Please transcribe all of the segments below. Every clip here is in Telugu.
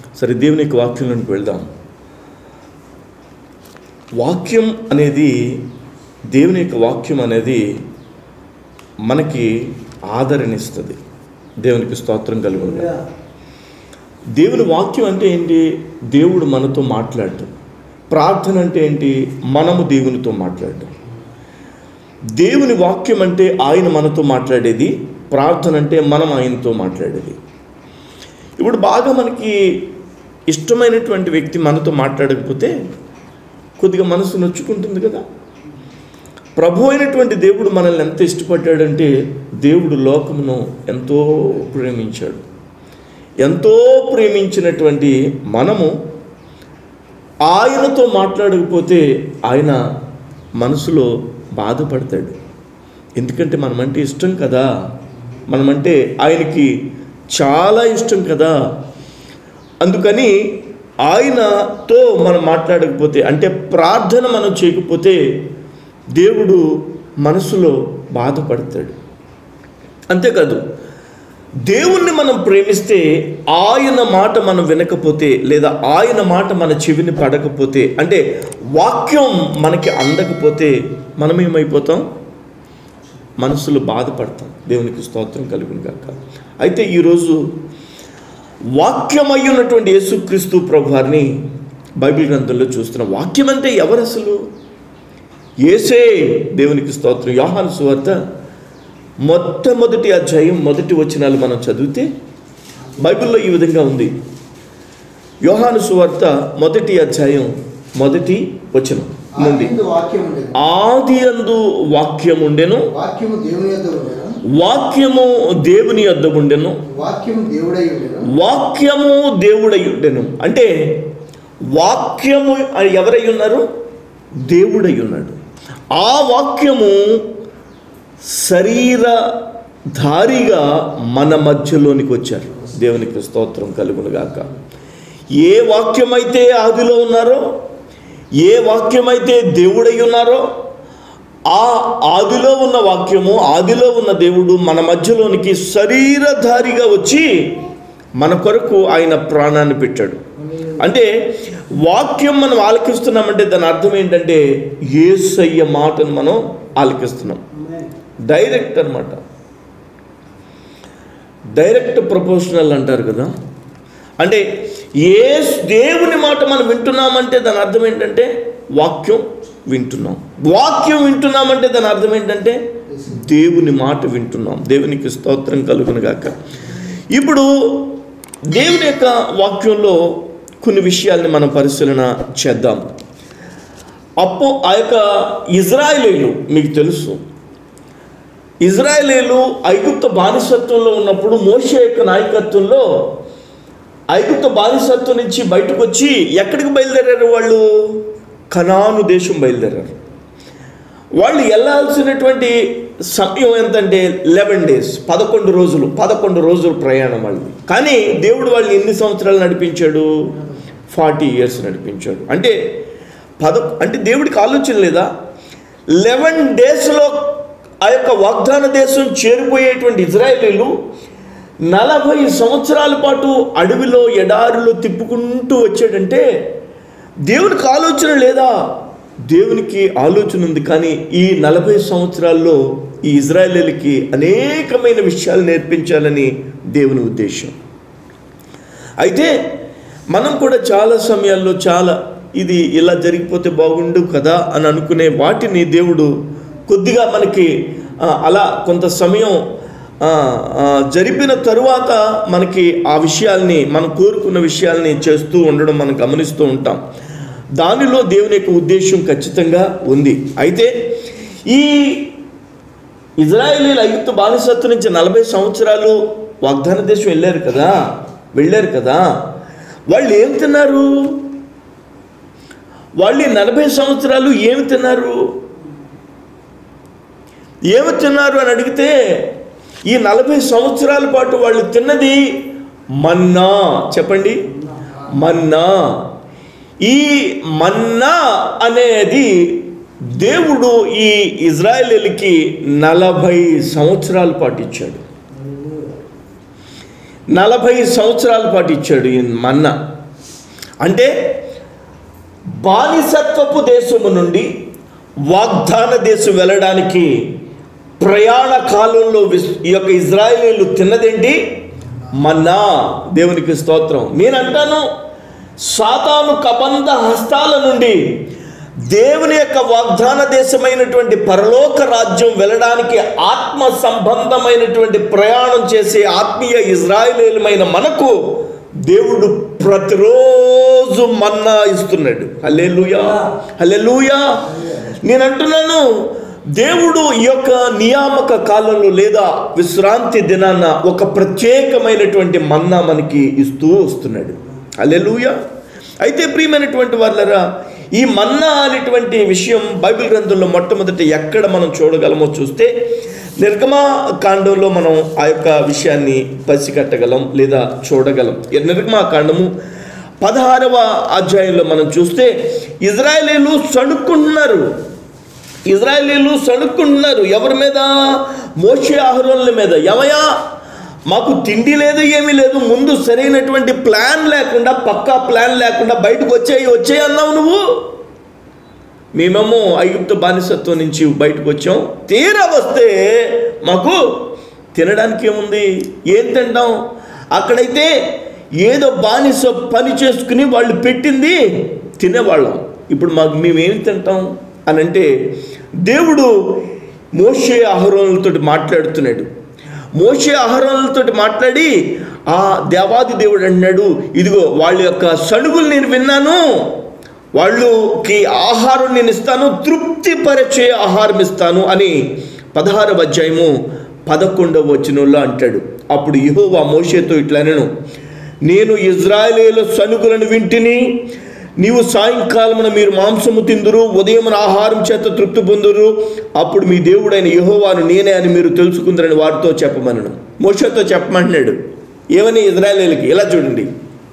సరే దేవుని యొక్క వాక్యంలోకి వెళ్దాం వాక్యం అనేది దేవుని యొక్క వాక్యం అనేది మనకి ఆదరణిస్తుంది దేవునికి స్తోత్రం కలుగుతుంది దేవుని వాక్యం అంటే ఏంటి దేవుడు మనతో మాట్లాడటం ప్రార్థన అంటే ఏంటి మనము దేవునితో మాట్లాడటం దేవుని వాక్యం అంటే ఆయన మనతో మాట్లాడేది ప్రార్థన అంటే మనం ఆయనతో మాట్లాడేది ఇప్పుడు బాగా మనకి ఇష్టమైనటువంటి వ్యక్తి మనతో మాట్లాడకపోతే కొద్దిగా మనసు నొచ్చుకుంటుంది కదా ప్రభు అయినటువంటి దేవుడు మనల్ని ఎంత ఇష్టపడ్డాడంటే దేవుడు లోకమును ఎంతో ప్రేమించాడు ఎంతో ప్రేమించినటువంటి మనము ఆయనతో మాట్లాడకపోతే ఆయన మనసులో బాధపడతాడు ఎందుకంటే మనమంటే ఇష్టం కదా మనమంటే ఆయనకి చాలా ఇష్టం కదా అందుకని ఆయనతో మనం మాట్లాడకపోతే అంటే ప్రార్థన మనం చేయకపోతే దేవుడు మనసులో బాధపడతాడు అంతేకాదు దేవుణ్ణి మనం ప్రేమిస్తే ఆయన మాట మనం వినకపోతే లేదా ఆయన మాట మన చెవిని పడకపోతే అంటే వాక్యం మనకి అందకపోతే మనం ఏమైపోతాం మనసులో బాధపడతాం దేవునికి స్తోత్రం కలుగును గాక అయితే ఈరోజు వాక్యమై ఉన్నటువంటి యేసుక్రీస్తు ప్రభు వారిని బైబిల్ గ్రంథంలో చూస్తున్న వాక్యం అంటే ఎవరు అసలు ఏసే దేవునికి స్తోత్రం యోహాను సువార్త మొట్టమొదటి అధ్యాయం మొదటి వచనాలు మనం చదివితే బైబిల్లో ఈ విధంగా ఉంది యోహాను సువార్త మొదటి అధ్యాయం మొదటి వచనం నుండి ఆదియందు వాక్యం ఉండేది ఆది అందు వాక్యం ఉండెను వాక్యము దేవుని యొద్ద ఉండేను వాక్యము దేవుని యొద్ద ఉండెను వాక్యము దేవుడై ఉండేను వాక్యము దేవుడై ఉండెను అంటే వాక్యము ఎవరై ఉన్నారు దేవుడై ఉన్నాడు ఆ వాక్యము శరీరధారిగా మన మధ్యలోనికి వచ్చారు దేవునికి స్తోత్రం కలుగునుగాక ఏ వాక్యమైతే ఆదిలో ఉన్నారో ఏ వాక్యమైతే దేవుడై ఉన్నారో ఆ ఆదిలో ఉన్న వాక్యము ఆదిలో ఉన్న దేవుడు మన మధ్యలోనికి శరీరధారిగా వచ్చి మన కొరకు ఆయన ప్రాణాన్ని పెట్టాడు అంటే వాక్యం మనం ఆలకిస్తున్నామంటే దాని అర్థం ఏంటంటే ఏసయ్య మాటను మనం ఆలకిస్తున్నాం డైరెక్ట్ అన్నమాట డైరెక్ట్ ప్రపోర్షనల్ అంటారు కదా అంటే ఏ దేవుని మాట మనం వింటున్నామంటే దాని అర్థం ఏంటంటే వాక్యం వింటున్నాం వాక్యం వింటున్నామంటే దాని అర్థం ఏంటంటే దేవుని మాట వింటున్నాం దేవునికి స్తోత్రం కలుగునుగాక ఇప్పుడు దేవుని యొక్క వాక్యంలో కొన్ని విషయాల్ని మనం పరిశీలన చేద్దాం అప్పు ఆ యొక్క ఇజ్రాయేలీలు మీకు తెలుసు ఇజ్రాయేలీలు ఐగుప్త బానిసత్వంలో ఉన్నప్పుడు మోషే యొక్క నాయకత్వంలో ఐగుప్త బానిసత్వం నుంచి బయటకు వచ్చి ఎక్కడికి బయలుదేరారు వాళ్ళు కనాను దేశం బయలుదేరారు వాళ్ళు వెళ్ళాల్సినటువంటి సమయం ఎంతంటే లెవెన్ డేస్ పదకొండు రోజులు పదకొండు రోజులు ప్రయాణం వాళ్ళది కానీ దేవుడు వాళ్ళని ఎన్ని సంవత్సరాలు నడిపించాడు ఫార్టీ ఇయర్స్ నడిపించాడు అంటే పద అంటే దేవుడికి ఆలోచన లేదా లెవెన్ డేస్లో ఆ యొక్క వాగ్దాన దేశం చేరిపోయేటువంటి ఇజ్రాయేలీలు నలభై సంవత్సరాల పాటు అడవిలో ఎడారిలో తిప్పుకుంటూ వచ్చాడంటే దేవునికి ఆలోచన లేదా దేవునికి ఆలోచన ఉంది కానీ ఈ నలభై సంవత్సరాల్లో ఈ ఇజ్రాయేలీలకి అనేకమైన విషయాలు నేర్పించాలని దేవుని ఉద్దేశం అయితే మనం కూడా చాలా సమయాల్లో చాలా ఇది ఇలా జరిగిపోతే బాగుండు కదా అని అనుకునే వాటిని దేవుడు కొద్దిగా మనకి ఆ, అలా కొంత సమయం ఆ, ఆ, జరిపిన తరువాత మనకి ఆ విషయాల్ని మనం కోరుకున్న విషయాల్ని చేస్తూ ఉండడం మనం గమనిస్తూ ఉంటాం దానిలో దేవుని యొక్క ఉద్దేశం ఖచ్చితంగా ఉంది అయితే ఈ ఇజ్రాయేలీలు ఐగుప్తు బానిసత్వం నుంచి నలభై సంవత్సరాలు వాగ్దాన దేశం వెళ్ళారు కదా వెళ్ళారు కదా వాళ్ళు ఏం తిన్నారు వాళ్ళు ఈ నలభై సంవత్సరాలు ఏమి తిన్నారు ఏమి తిన్నారు అని అడిగితే ఈ నలభై సంవత్సరాల పాటు వాళ్ళు తిన్నది మన్నా చెప్పండి మన్నా ఈ మన్నా అనేది దేవుడు ఈ ఇజ్రాయేలీలకి నలభై సంవత్సరాల పాటు ఇచ్చాడు నలభై సంవత్సరాల పాటు ఇచ్చాడు ఈ మన్నా అంటే బానిసత్వపు దేశము నుండి వాగ్దాన దేశం వెళ్ళడానికి ప్రయాణ కాలంలో విస్- ఈ యొక్క ఇజ్రాయేలీలు తిన్నదేంటి మన్నా దేవునికి స్తోత్రం నేను అంటాను సాతాను కబంధ హస్తాల నుండి దేవుని యొక్క వాగ్దాన దేశమైనటువంటి పరలోక రాజ్యం వెళ్ళడానికి ఆత్మ సంబంధమైనటువంటి ప్రయాణం చేసే ఆత్మీయ ఇజ్రాయేలీలమైన మనకు దేవుడు ప్రతిరోజు మన్నా ఇస్తున్నాడు హల్లెలూయా హల్లెలూయా నేను అంటున్నాను దేవుడు ఈ యొక్క నియామక కాలంలో లేదా విశ్రాంతి దినాన ఒక ప్రత్యేకమైనటువంటి మన్నా మనకి ఇస్తూ వస్తున్నాడు హల్లెలూయా అయితే ప్రియమైనటువంటి వాళ్ళరా ఈ మన్నా అనేటువంటి విషయం బైబిల్ గ్రంథంలో మొట్టమొదట ఎక్కడ మనం చూడగలమో చూస్తే నిర్గమా కాండంలో మనం ఆ యొక్క విషయాన్ని పసిగట్టగలం లేదా చూడగలం ఈ నిర్గమా కాండము పదహారవ అధ్యాయంలో మనం చూస్తే ఇజ్రాయేలీలు సణుక్కుంటున్నారు ఇజ్రాయేలీలు సణుక్కుంటున్నారు ఎవరి మీద మోషే ఆహరోన్ల మీద ఏమయ్యా మాకు తిండి లేదు ఏమీ లేదు ముందు సరైనటువంటి ప్లాన్ లేకుండా పక్కా ప్లాన్ లేకుండా బయటకు వచ్చాయి వచ్చాయి అన్నావు నువ్వు మేమేమో ఐగుప్తు బానిసత్వం నుంచి బయటకు వచ్చాం తీరా వస్తే మాకు తినడానికి ఏముంది ఏం తింటాం అక్కడైతే ఏదో బానిస పని చేసుకుని వాళ్ళు పెట్టింది తినేవాళ్ళం ఇప్పుడు మాకు మేమేమి తింటాం అని అంటే దేవుడు మోషే అహరోనులతో మాట్లాడుతున్నాడు మోషే అహరోనులతో మాట్లాడి ఆ దేవాది దేవుడు అంటున్నాడు ఇదిగో వాళ్ళ యొక్క సణుగులు నేను విన్నాను వాళ్ళకి ఆహారం నేను ఇస్తాను తృప్తిపరిచే ఆహారం ఇస్తాను అని పదహారవ అధ్యాయము పదకొండవ వచనంలో అంటాడు అప్పుడు యెహోవా మోషేతో ఇట్లా నేను నేను ఇజ్రాయేలీల సనుగులను వింటిని నీవు సాయంకాలమున మీరు మాంసము తిందురు ఉదయమున ఆహారం చేత తృప్తి పొందురు అప్పుడు మీ దేవుడైన యెహోవాను నేనే అని మీరు తెలుసుకుందరని వారితో చెప్పమనను మోషేతో చెప్పమంటున్నాడు ఏమని ఇజ్రాయేలీలకి ఇలా చూడండి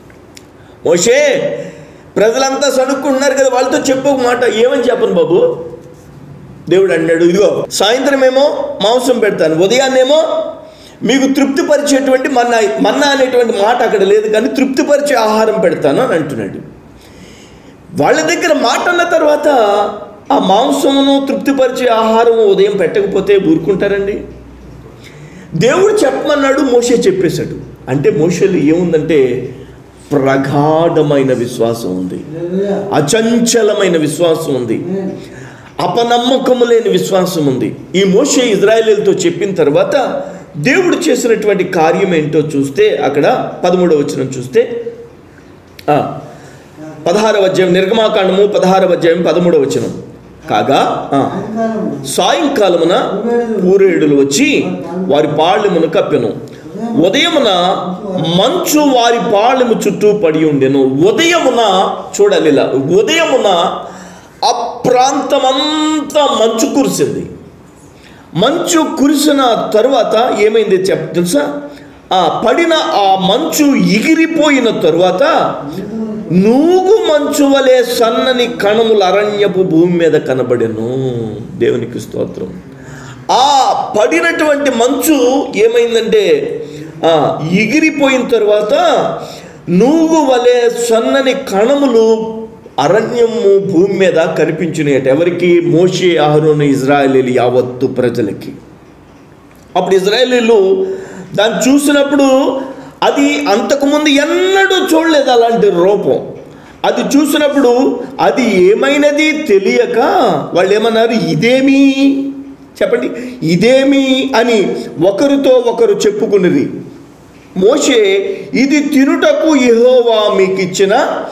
మోషే ప్రజలంతా సణుక్కుంటున్నారు కదా వాళ్ళతో చెప్పు ఒక మాట ఏమని చెప్పను బాబు దేవుడు అన్నాడు ఇదిగో సాయంత్రం ఏమో మాంసం పెడతాను ఉదయాన్నేమో మీకు తృప్తిపరిచేటువంటి మన్నా మన్నా అనేటువంటి మాట అక్కడ లేదు కానీ తృప్తిపరిచే ఆహారం పెడతాను అని అంటున్నాడు వాళ్ళ దగ్గర మాట అన్న తర్వాత ఆ మాంసమును తృప్తిపరిచే ఆహారం ఉదయం పెట్టకపోతే ఊరుకుంటారండి దేవుడు చెప్పమన్నాడు మోషే చెప్పేశాడు అంటే మోషేలు ఏముందంటే ప్రగాఢమైన విశ్వాసం ఉంది అచంచలమైన విశ్వాసం ఉంది అపనమ్మకము లేని విశ్వాసం ఉంది ఈ మోషే ఇజ్రాయేలీలతో చెప్పిన తర్వాత దేవుడు చేసినటువంటి కార్యం ఏంటో చూస్తే అక్కడ పదమూడవ వచనం చూస్తే ఆ, పదహారవ అధ్యాయం నిర్గమాకాండము పదహారవ అధ్యాయం పదమూడవ వచనం కాగా ఆ, సాయంకాలమున పూరేడులు వచ్చి వారి పాళ్ళెమును కప్పెను ఉదయమున మంచు వారి పాళ్ళెము చుట్టూ పడి ఉండెను ఉదయమున చూడాలి ఇలా ఉదయమున ఆ ప్రాంతమంతా మంచు కురిసింది మంచు కురిసిన తరువాత ఏమైంది చెప్ తెలుసా ఆ పడిన ఆ మంచు ఎగిరిపోయిన తరువాత నూగు మంచు వలె సన్నని కణముల అరణ్యపు భూమి మీద కనబడెను దేవునికి స్తోత్రం ఆ పడినటువంటి మంచు ఏమైందంటే ఆ, ఎగిరిపోయిన తర్వాత నూగు వలె సన్నని కణములు అరణ్యము భూమి మీద కనిపించినాయట ఎవరికి మోషే అహరోను ఇజ్రాయేలీలు యావత్తు ప్రజలకి అప్పుడు ఇజ్రాయేలీలు దాన్ని చూసినప్పుడు అది అంతకుముందు ఎన్నడూ చూడలేదు అలాంటి రూపం అది చూసినప్పుడు అది ఏమైనది తెలియక వాళ్ళు ఏమన్నారు ఇదేమి చెప్పండి ఇదేమి అని ఒకరితో ఒకరు చెప్పుకున్నది మోషే ఇది తినుటకు యెహోవా మీకు ఇచ్చిన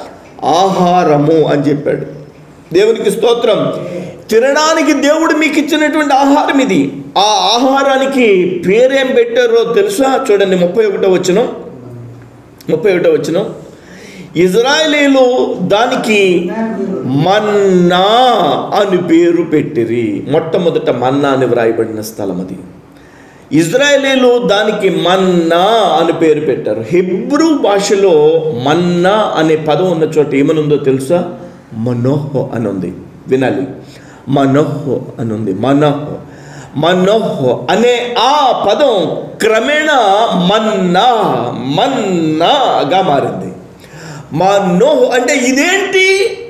ఆహారము అని చెప్పాడు దేవునికి స్తోత్రం తినడానికి దేవుడు మీకు ఇచ్చినటువంటి ఆహారం ఇది ఆ ఆహారానికి పేరేం పెట్టారో తెలుసా చూడండి ముప్పై ఒకటో వచ్చిన ముప్పై ఒకటో వచ్చిన ఇజ్రాయేలీలు దానికి మన్నా అని పేరు పెట్టిరి మొట్టమొదట మన్నా అని వ్రాయబడిన స్థలం అది ఇజ్రాయేలీలు దానికి మన్నా అని పేరు పెట్టారు హెబ్రూ భాషలో మన్నా అనే పదం ఉన్న చోట ఏమనుందో తెలుసా మనోహో అని ఉంది వినాలి మనోహో అని ఉంది మనోహో మనోహో అనే ఆ పదం క్రమేణా మన్నా మన్నాగా మారింది మా నోహు అంటే ఇదేంటి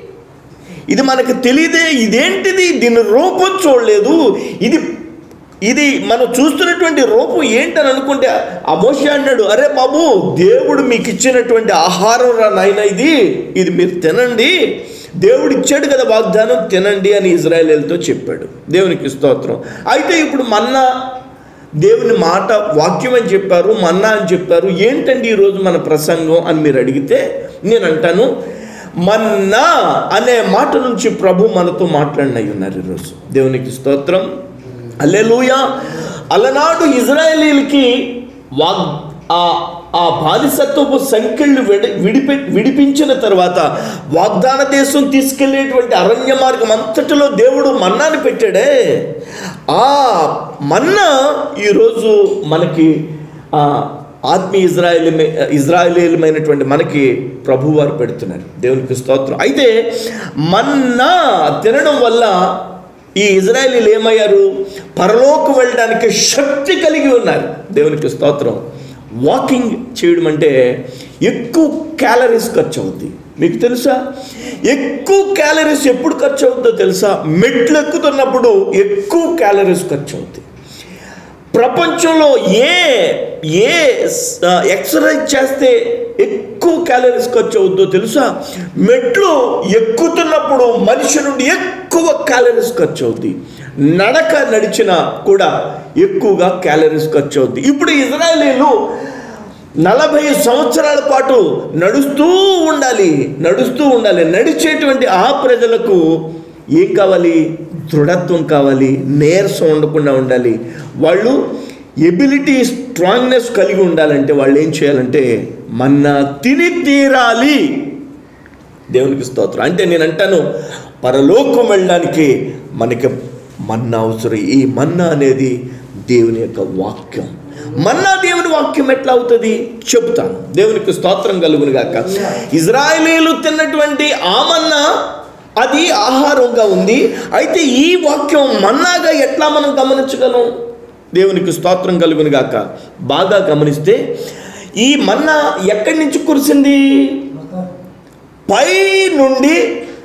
ఇది మనకు తెలియదే ఇదేంటిది దీని రూపం చూడలేదు ఇది ఇది మనం చూస్తున్నటువంటి రూపం ఏంటని అనుకుంటే ఆ మోషే అన్నాడు అరే బాబు దేవుడు మీకు ఇచ్చినటువంటి ఆహారం రా నాయన ఇది ఇది మీరు తినండి దేవుడు ఇచ్చాడు కదా వాగ్దానం తినండి అని ఇజ్రాయేలీలతో చెప్పాడు దేవునికి స్తోత్రం అయితే ఇప్పుడు మన్నా దేవుని మాట వాక్యం అని చెప్పారు మన్నా అని చెప్పారు ఏంటండి ఈరోజు మన ప్రసంగం అని మీరు అడిగితే నేను అంటాను మన్నా అనే మాట నుంచి ప్రభు మనతో మాట్లాడినై ఉన్నారు ఈరోజు దేవునికి స్తోత్రం అల్లెలూయా అలనాడు ఇజ్రాయేలీలకి వాగ్ ఆ ఆ బానిసత్వపు సంఖ్యలు విడి విడిపి విడిపించిన తర్వాత వాగ్దాన దేశం తీసుకెళ్లేటువంటి అరణ్య మార్గం అంతటిలో దేవుడు మన్నాని పెట్టాడే ఆ మన్నా ఈరోజు మనకి ఆ, ఆత్మీయ ఇజ్రాయేల్ ఇజ్రాయేలీలమైనటువంటి మనకి ప్రభువారు పెడుతున్నారు దేవునికి స్తోత్రం అయితే మన్నా తినడం వల్ల ఈ ఇజ్రాయేలీలు ఏమయ్యారు పరలోకి వెళ్ళడానికి శక్తి కలిగి ఉన్నారు దేవునికి స్తోత్రం వాకింగ్ చేయడం అంటే ఎక్కువ క్యాలరీస్ ఖర్చు అవుద్ది మీకు తెలుసా ఎక్కువ క్యాలరీస్ ఎప్పుడు ఖర్చు అవుతుందో తెలుసా మెట్లు ఎక్కుతున్నప్పుడు ఎక్కువ క్యాలరీస్ ఖర్చు అవుతాయి ప్రపంచంలో ఏ ఏ ఎక్సర్సైజ్ చేస్తే ఎక్కువ క్యాలరీస్ ఖర్చు అవుద్దో తెలుసా మెట్లు ఎక్కుతున్నప్పుడు మనిషి నుండి ఎక్కువ క్యాలరీస్ ఖర్చు అవుద్ది నడక నడిచినా కూడా ఎక్కువగా క్యాలరీస్ ఖర్చు అవుద్ది ఇప్పుడు ఇజ్రాయేలీలు నలభై సంవత్సరాల పాటు నడుస్తూ ఉండాలి నడుస్తూ ఉండాలి నడిచేటువంటి ఆ ప్రజలకు ఏం కావాలి దృఢత్వం కావాలి నీరసం ఉండకుండా ఉండాలి వాళ్ళు ఎబిలిటీ స్ట్రాంగ్నెస్ కలిగి ఉండాలంటే వాళ్ళు ఏం చేయాలంటే మన్నా తిని తీరాలి దేవునికి స్తోత్రం అంటే నేను అంటాను పరలోకం వెళ్ళడానికి మనకి మన్నా అవసరం ఈ మన్నా అనేది దేవుని యొక్క వాక్యం మన్నా దేవుని వాక్యం ఎట్లా అవుతుంది చెప్తాను దేవునికి స్తోత్రం కలుగును గాక ఇజ్రాయేలీలు తిన్నటువంటి ఆ మన్నా అది ఆహారంగా ఉంది అయితే ఈ వాక్యం మన్నాగా ఎట్లా మనం గమనించగలం దేవునికి స్తోత్రం కలుగును గాక బాగా గమనిస్తే ఈ మన్నా ఎక్కడి నుంచి కురిసింది పై నుండి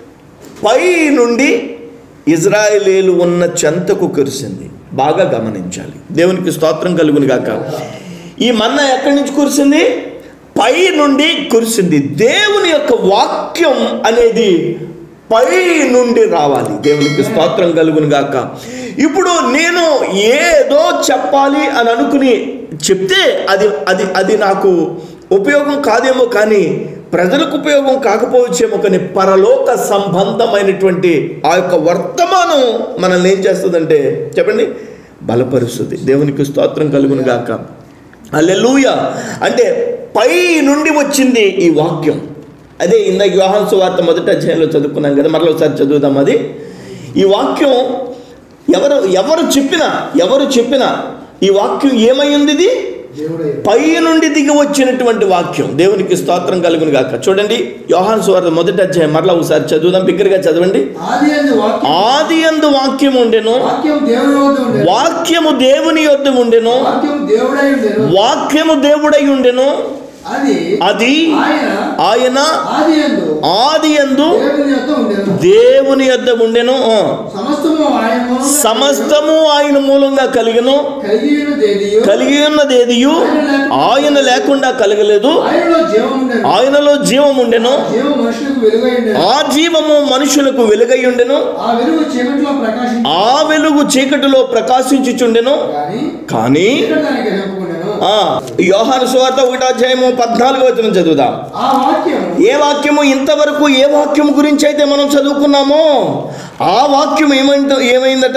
పై నుండి ఇజ్రాయేలీలు ఉన్న చెంతకు కురిసింది బాగా గమనించాలి దేవునికి స్తోత్రం కలుగును గాక ఈ మన్నా ఎక్కడి నుంచి కురిసింది పై నుండి కురిసింది దేవుని యొక్క వాక్యం అనేది పై నుండి రావాలి దేవునికి స్తోత్రం కలుగును గాక ఇప్పుడు నేను ఏదో చెప్పాలి అని అనుకుని చెప్తే అది అది అది నాకు ఉపయోగం కాదేమో కానీ ప్రజలకు ఉపయోగం కాకపోవచ్చేమో కానీ పరలోక సంబంధమైనటువంటి ఆ యొక్క వర్తమానం మనల్ని ఏం చేస్తుందంటే చెప్పండి బలపరుస్తుంది దేవునికి స్తోత్రం కలుగును గాక అల్లెలూయ అంటే పై నుండి వచ్చింది ఈ వాక్యం అదే ఇందాక యోహాన్ సువార్త మొదటి అధ్యాయంలో చదువుకున్నాం కదా మరలా ఒకసారి చదువుదాం అది ఈ వాక్యం ఎవరు ఎవరు చెప్పినా ఎవరు చెప్పినా ఈ వాక్యం ఏమైంది ఇది దేవుడై పై నుండి దిగి వచ్చినటువంటి వాక్యం దేవునికి స్తోత్రం కలుగును గాక చూడండి యోహాన్ సువార్త మొదటి అధ్యాయం మరలా ఒకసారి చదువుదాం బిగ్గరగా చదవండి ఆది అందు వాక్యం ఆది అందు వాక్యం ఉండెను వాక్యం దేవుని వద్ద ఉండేది వాక్యము దేవుని యొద్ద ఉండెను వాక్యం దేవుడై ఉండేది వాక్యము దేవుడై ఉండెను అది అది ఆయన ఆయన ఆది అందు ఆది అందు దేవుని యొక్క ఉండేది దేవుని యొద్ద ఉండెను ఆ. సమస్తము ఆయన మూలంగా సమస్తము ఆయన మూలంగా కలిగను కలిగి ఉన్నదేదియు కలిగి ఉన్నదేదియు ఆయన లేకుండా కలగలేదు ఆయనలో జీవం ఉండేది ఆయనలో జీవం ఉండెను జీవం మనుషులకు వెలుగై ఉండేది ఆ జీవము మనుషులకు వెలుగై ఉండెను ఆ వెలుగు చీకటిలో ప్రకాశించి ఆ వెలుగు చీకటిలో ప్రకాశించుచుండెను కానీ కానీ చీకటి దానికి నింపుకునేను ఆ యోహాను సువార్త ఒకటో అధ్యాయము పద్నాలుగో వచనం చదువుదాం ఆ వాక్యం ఏ వాక్యము ఇంతవరకు ఏ వాక్యం గురించి అయితే మనం చదువుకున్నామో ఆ వాక్యం ఏమైందో ఏమైందట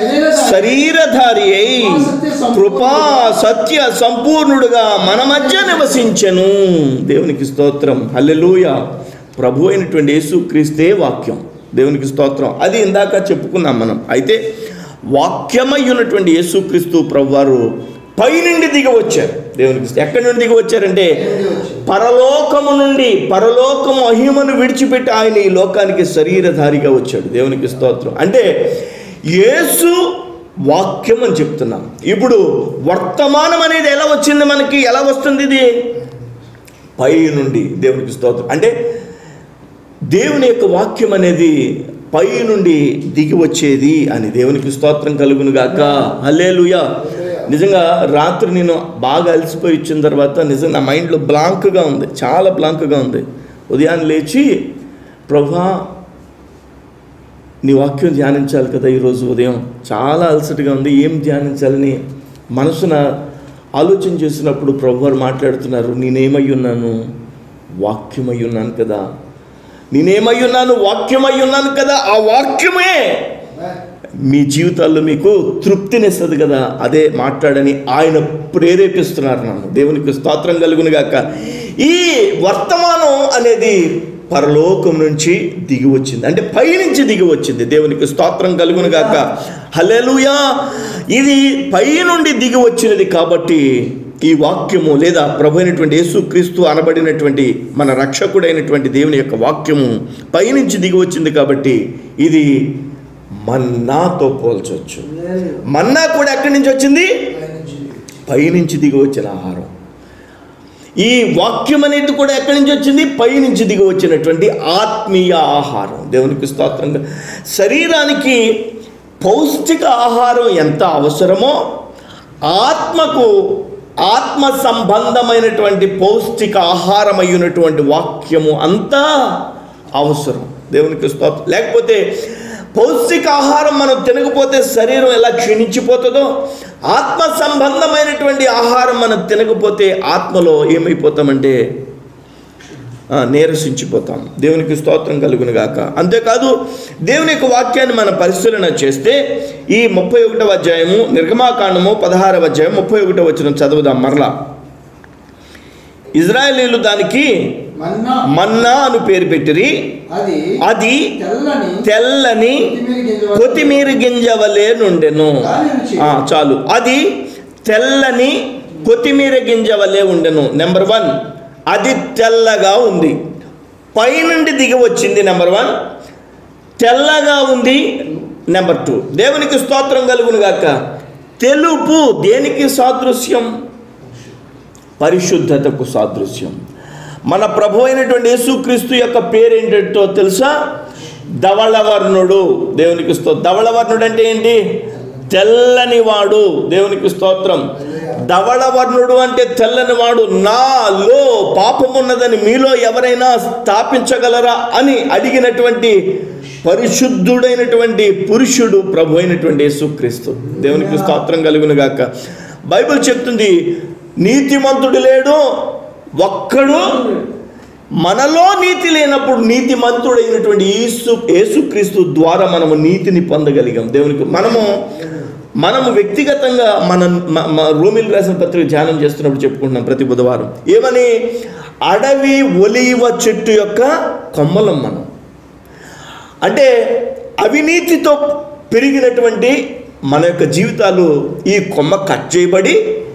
శరీరధారి అయి కృపా సత్య సంపూర్ణుడుగా మన మధ్య నివసించెను దేవునికి స్తోత్రం హల్లెలూయ ప్రభు అయినటువంటి యేసుక్రీస్తే వాక్యం దేవునికి స్తోత్రం అది ఇందాక చెప్పుకున్నాం మనం అయితే వాక్యమై ఉన్నటువంటి యేసుక్రీస్తు ప్రభువారు పైనుండి దిగి వచ్చారు దేవునికి స్తోత్రం. ఎక్కడి నుండి దిగి వచ్చారంటే పరలోకము నుండి పరలోకము మహిమను విడిచిపెట్టి ఆయన ఈ లోకానికి శరీరధారిగా వచ్చాడు దేవునికి స్తోత్రం అంటే యేసు వాక్యం అని చెప్తున్నాం ఇప్పుడు వర్తమానం అనేది ఎలా వచ్చింది మనకి ఎలా వస్తుంది ఇది పై నుండి దేవునికి స్తోత్రం అంటే దేవుని యొక్క వాక్యం అనేది పై నుండి దిగి వచ్చేది అని దేవునికి స్తోత్రం కలుగును గాక హల్లేలుయా నిజంగా రాత్రి నేను బాగా అలసిపోయి వచ్చిన తర్వాత నిజంగా నా మైండ్లో బ్లాంక్గా ఉంది చాలా బ్లాంక్గా ఉంది ఉదయాన్నే లేచి ప్రభా నీ వాక్యం ధ్యానించాలి కదా ఈరోజు ఉదయం చాలా అలసటగా ఉంది ఏం ధ్యానించాలని మనసున ఆలోచన చేసినప్పుడు ప్రభు వారు మాట్లాడుతున్నారు నేనేమై ఉన్నాను వాక్యమై ఉన్నాను కదా నేనేమై ఉన్నాను వాక్యమై ఉన్నాను కదా ఆ వాక్యమే మీ జీవితాల్లో మీకు తృప్తినిస్తుంది కదా అదే మాట్లాడని ఆయన ప్రేరేపిస్తున్నారు నన్ను దేవునికి స్తోత్రం కలుగును గాక ఈ వర్తమానం అనేది పరలోకం నుంచి దిగి వచ్చింది అంటే పైనుంచి దిగి వచ్చింది దేవునికి స్తోత్రం కలుగును గాక హల్లెలూయా ఇది పై నుండి దిగి వచ్చినది కాబట్టి ఈ వాక్యము లేదా ప్రభు అయినటువంటి యేసుక్రీస్తు అనబడినటువంటి మన రక్షకుడైనటువంటి దేవుని యొక్క వాక్యము పైనుంచి దిగి వచ్చింది కాబట్టి ఇది మన్నాతో పోల్చొచ్చు మన్నా కూడా ఎక్కడి నుంచి వచ్చింది పైనుంచి దిగి వచ్చిన ఆహారం ఈ వాక్యం అనేది కూడా ఎక్కడి నుంచి వచ్చింది పైనుంచి దిగి వచ్చినటువంటి ఆత్మీయ ఆహారం దేవునికి స్తోత్రంగా శరీరానికి పౌష్టిక ఆహారం ఎంత అవసరమో ఆత్మకు ఆత్మ సంబంధమైనటువంటి పౌష్టిక ఆహారం అయినటువంటి వాక్యము అంతా అవసరం దేవునికి స్తోత్రం లేకపోతే పౌష్టిక ఆహారం మనం తినకపోతే శరీరం ఎలా క్షీణించిపోతుందో ఆత్మ సంబంధమైనటువంటి ఆహారం మనం తినకపోతే ఆత్మలో ఏమైపోతామంటే ఆ, నీరసించిపోతాం దేవునికి స్తోత్రం కలుగును గాక అంతేకాదు దేవుని యొక్క వాక్యాన్ని మనం పరిశీలన చేస్తే ఈ ముప్పై ఒకటవ అధ్యాయము నిర్గమాకాండము పదహారవ అధ్యాయం ముప్పై ఒకటవ వచ్చిన చదువుదాం మరలా ఇజ్రాయేలీలు దానికి మన్నా మన్నా అని పేరు పెట్టిరి అది అది తెల్లని తెల్లని కొత్తిమీర గింజ వలె కొత్తిమీర గింజ వలె నుండెను ఆ, చాలు అది తెల్లని కొత్తిమీర గింజ వలె ఉండెను నెంబర్ వన్ అది తెల్లగా ఉంది పైనుండి దిగి వచ్చింది నెంబర్ వన్ తెల్లగా ఉంది నెంబర్ టూ దేవునికి స్తోత్రం కలుగును గాక తెలుపు దేనికి సాదృశ్యం పరిశుద్ధతకు సాదృశ్యం మన ప్రభు అయినటువంటి యేసుక్రీస్తు యొక్క పేరేంటో తెలుసా ధవళవర్ణుడు దేవునికి స్తో ధవళవర్ణుడు అంటే ఏంటి తెల్లని వాడు దేవునికి స్తోత్రం ధవళవర్ణుడు అంటే తెల్లని వాడు నాలో పాపమున్నదని మీలో ఎవరైనా స్థాపించగలరా అని అడిగినటువంటి పరిశుద్ధుడైనటువంటి పురుషుడు ప్రభు అయినటువంటి యేసుక్రీస్తు దేవునికి స్తోత్రం కలుగును గాక బైబిల్ చెప్తుంది నీతిమంతుడు లేడు ఒక్కడు మనలో నీతి లేనప్పుడు నీతిమంతుడైనటువంటి యేసు యేసుక్రీస్తు ద్వారా మనము నీతిని పొందగలిగాం దేవునికి మనము మనము వ్యక్తిగతంగా మన మ- మ- రోమిల్ రాసిన పత్రిక ధ్యానం చేస్తున్నప్పుడు చెప్పుకుంటున్నాం ప్రతి బుధవారం ఏమని అడవి ఒలీవ చెట్టు యొక్క కొమ్మలం మనం అంటే అవినీతితో పెరిగినటువంటి మన యొక్క జీవితాలు ఈ కొమ్మ కట్ చేయబడి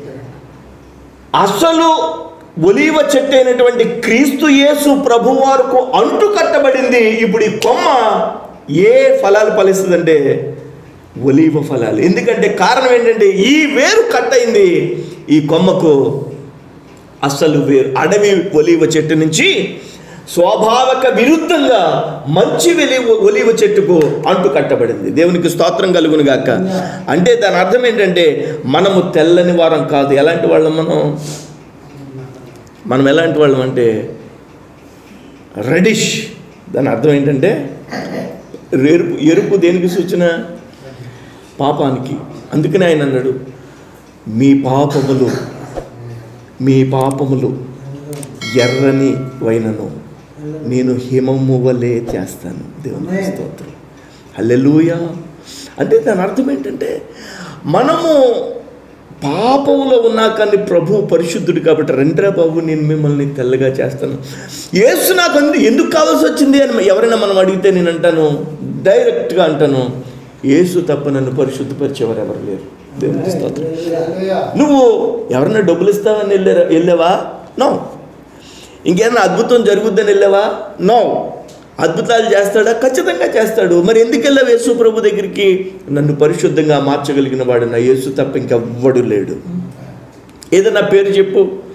అసలు ఒలీవ చెట్టు అయినటువంటి క్రీస్తు యేసు ప్రభువారుకు అంటు కట్టబడింది ఇప్పుడు ఈ కొమ్మ ఏ ఫలాలు ఫలిస్తుందంటే ఒలీవ ఫలాలు ఎందుకంటే కారణం ఏంటంటే ఈ వేరు కట్ అయింది ఈ కొమ్మకు అసలు వేరు అడవి ఒలీవ చెట్టు నుంచి స్వాభావిక విరుద్ధంగా మంచి వెలి ఒలీవ చెట్టుకు అంటు కట్టబడింది దేవునికి స్తోత్రం కలుగును గాక అంటే దాని అర్థం ఏంటంటే మనము తెల్లని వారం కాదు ఎలాంటి వాళ్ళం మనం మనం ఎలాంటి వాళ్ళం అంటే రెడిష్ దాని అర్థం ఏంటంటే ఎరుపు ఎరుపు దేనికి సూచన పాపానికి అందుకనే ఆయన అన్నాడు మీ పాపములు మీ పాపములు ఎర్రని వైనను నేను హిమము వలె చేస్తాను దేవుని స్తోత్రం హల్లెలూయా అంటే దాని అర్థం ఏంటంటే మనము పాపంలో ఉన్నా కానీ ప్రభు పరిశుద్ధుడు కాబట్టి రండ్రా బాబు నేను మిమ్మల్ని తెల్లగా చేస్తాను యేసు నాకు అందు ఎందుకు కావాల్సి వచ్చింది అని ఎవరైనా మనం అడిగితే నేను అంటాను డైరెక్ట్గా అంటాను యేసు తప్ప నన్ను పరిశుద్ధపరిచేవారు ఎవరు లేరు దేవుని స్తోత్రం నువ్వు ఎవరన్నా డబ్బులు ఇస్తావని వెళ్ళారా వెళ్ళావా నో ఇంకేదైనా అద్భుతం జరుగుద్దని వెళ్ళావా నో అద్భుతాలు చేస్తాడా ఖచ్చితంగా చేస్తాడు మరి ఎందుకు వెళ్ళావు యేసు ప్రభు దగ్గరికి నన్ను పరిశుద్ధంగా మార్చగలిగిన వాడు నా యేసు తప్ప ఇంకెవ్వడు లేడు ఏదన్నా పేరు చెప్పు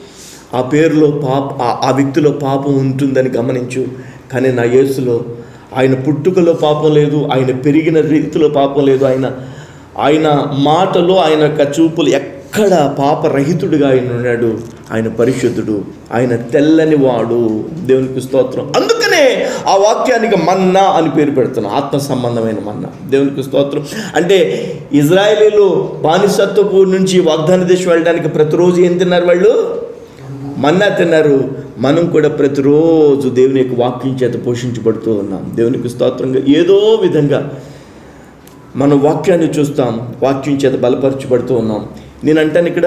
ఆ పేరులో పాప ఆ- ఆ వ్యక్తిలో పాపం ఉంటుందని గమనించు కానీ నా యేసులో ఆయన పుట్టుకలో పాపం లేదు ఆయన పెరిగిన రీతిలో పాపం లేదు ఆయన ఆయన మాటలో ఆయన యొక్క చూపులు ఎక్కడ పాపరహితుడిగా ఆయన ఉన్నాడు ఆయన పరిశుద్ధుడు ఆయన తెల్లని వాడు దేవునికి స్తోత్రం అందుకనే ఆ వాక్యానికి మన్నా అని పేరు పెడుతున్నాం ఆత్మ సంబంధమైన మన్నా దేవునికి స్తోత్రం అంటే ఇజ్రాయేలీలు బానిసత్వపు నుంచి వాగ్దాన దేశం వెళ్ళడానికి ప్రతిరోజు ఏం తిన్నారు వాళ్ళు మన్నా తిన్నారు మనం కూడా ప్రతిరోజు దేవుని యొక్క వాక్యం చేత పోషించబడుతూ ఉన్నాం దేవునికి స్తోత్రంగా ఏదో విధంగా మనం వాక్యాన్ని చూస్తాం వాక్యం చేత బలపరచబడుతూ ఉన్నాం నేను అంటాను ఇక్కడ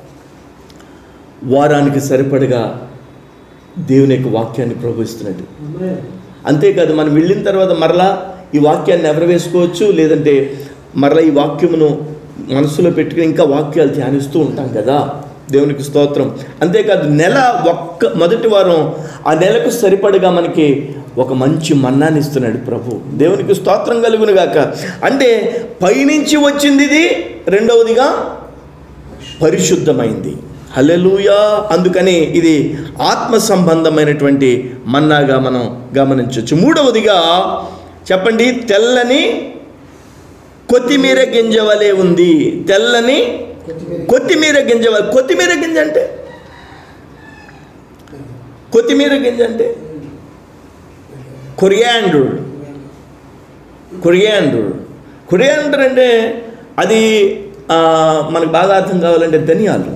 వారానికి సరిపడగా దేవుని యొక్క వాక్యాన్ని ప్రవహిస్తున్నట్టు అంతేకాదు మనం వెళ్ళిన తర్వాత మరలా ఈ వాక్యాన్ని ఎవరు వేసుకోవచ్చు లేదంటే మరలా ఈ వాక్యమును మనసులో పెట్టుకుని ఇంకా వాక్యాలు ధ్యానిస్తూ ఉంటాం కదా దేవునికి స్తోత్రం అంతేకాదు నెల ఒక్క మొదటి వారం ఆ నెలకు సరిపడగా మనకి ఒక మంచి మన్నాన్ని ఇస్తున్నాడు ప్రభు దేవునికి స్తోత్రం కలుగును గాక అంటే పైనుంచి వచ్చింది ఇది రెండవదిగా పరిశుద్ధమైంది హల్లెలూయా అందుకని ఇది ఆత్మ సంబంధమైనటువంటి మన్నాగా మనం గమనించవచ్చు మూడవదిగా చెప్పండి తెల్లని కొత్తిమీర గింజ వలె ఉంది తెల్లని కొత్తిమీర గింజ వలె కొత్తిమీర గింజ అంటే కొత్తిమీర గింజ అంటే కొరియాండ్రుడ్ కొరియాండ్రుడ్ కొరియాండర్ అంటే అది ఆ, మనకు బాగా అర్థం కావాలంటే ధనియాలు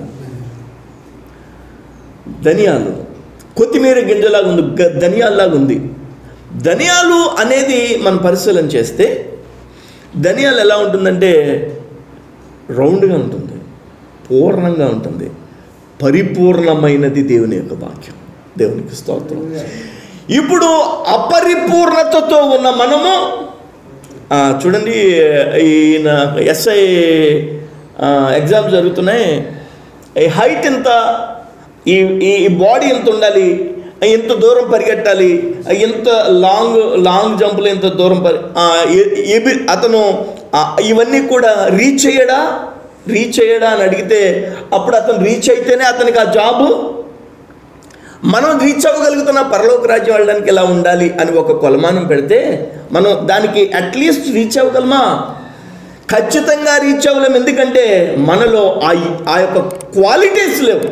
ధనియాలు కొత్తిమీర గింజలాగా ఉంది గ- ధనియాల్లాగా ఉంది ధనియాలు అనేది మనం పరిశీలన చేస్తే ధనియాలు ఎలా ఉంటుందంటే రౌండ్గా ఉంటుంది పూర్ణంగా ఉంటుంది పరిపూర్ణమైనది దేవుని యొక్క వాక్యం దేవునికి స్తోత్రం ఇప్పుడు అపరిపూర్ణతతో ఉన్న మనము ఆ, చూడండి ఈయన ఎస్ఐ ఎగ్జామ్ జరుగుతున్నాయి ఈ హైట్ ఎంత ఈ ఈ బాడీ ఎంత ఉండాలి ఎంత దూరం పరిగెట్టాలి ఎంత లాంగ్ లాంగ్ జంప్లో ఎంత దూరం పరి ఆ, ఏ- ఏబి- అతను ఆ, ఇవన్నీ కూడా రీచ్ అయ్యాడా రీచ్ అయ్యాడా అని అడిగితే అప్పుడు అతను రీచ్ అయితేనే అతనికి ఆ జాబు మనం రీచ్ అవ్వగలుగుతున్న పరలోక రాజ్యం వెళ్ళడానికి ఎలా ఉండాలి అని ఒక కొలమానం పెడితే మనం దానికి అట్లీస్ట్ రీచ్ అవ్వగలమా ఖచ్చితంగా రీచ్ అవ్వలేం ఎందుకంటే మనలో ఆ ఆ యొక్క క్వాలిటీస్ లేవు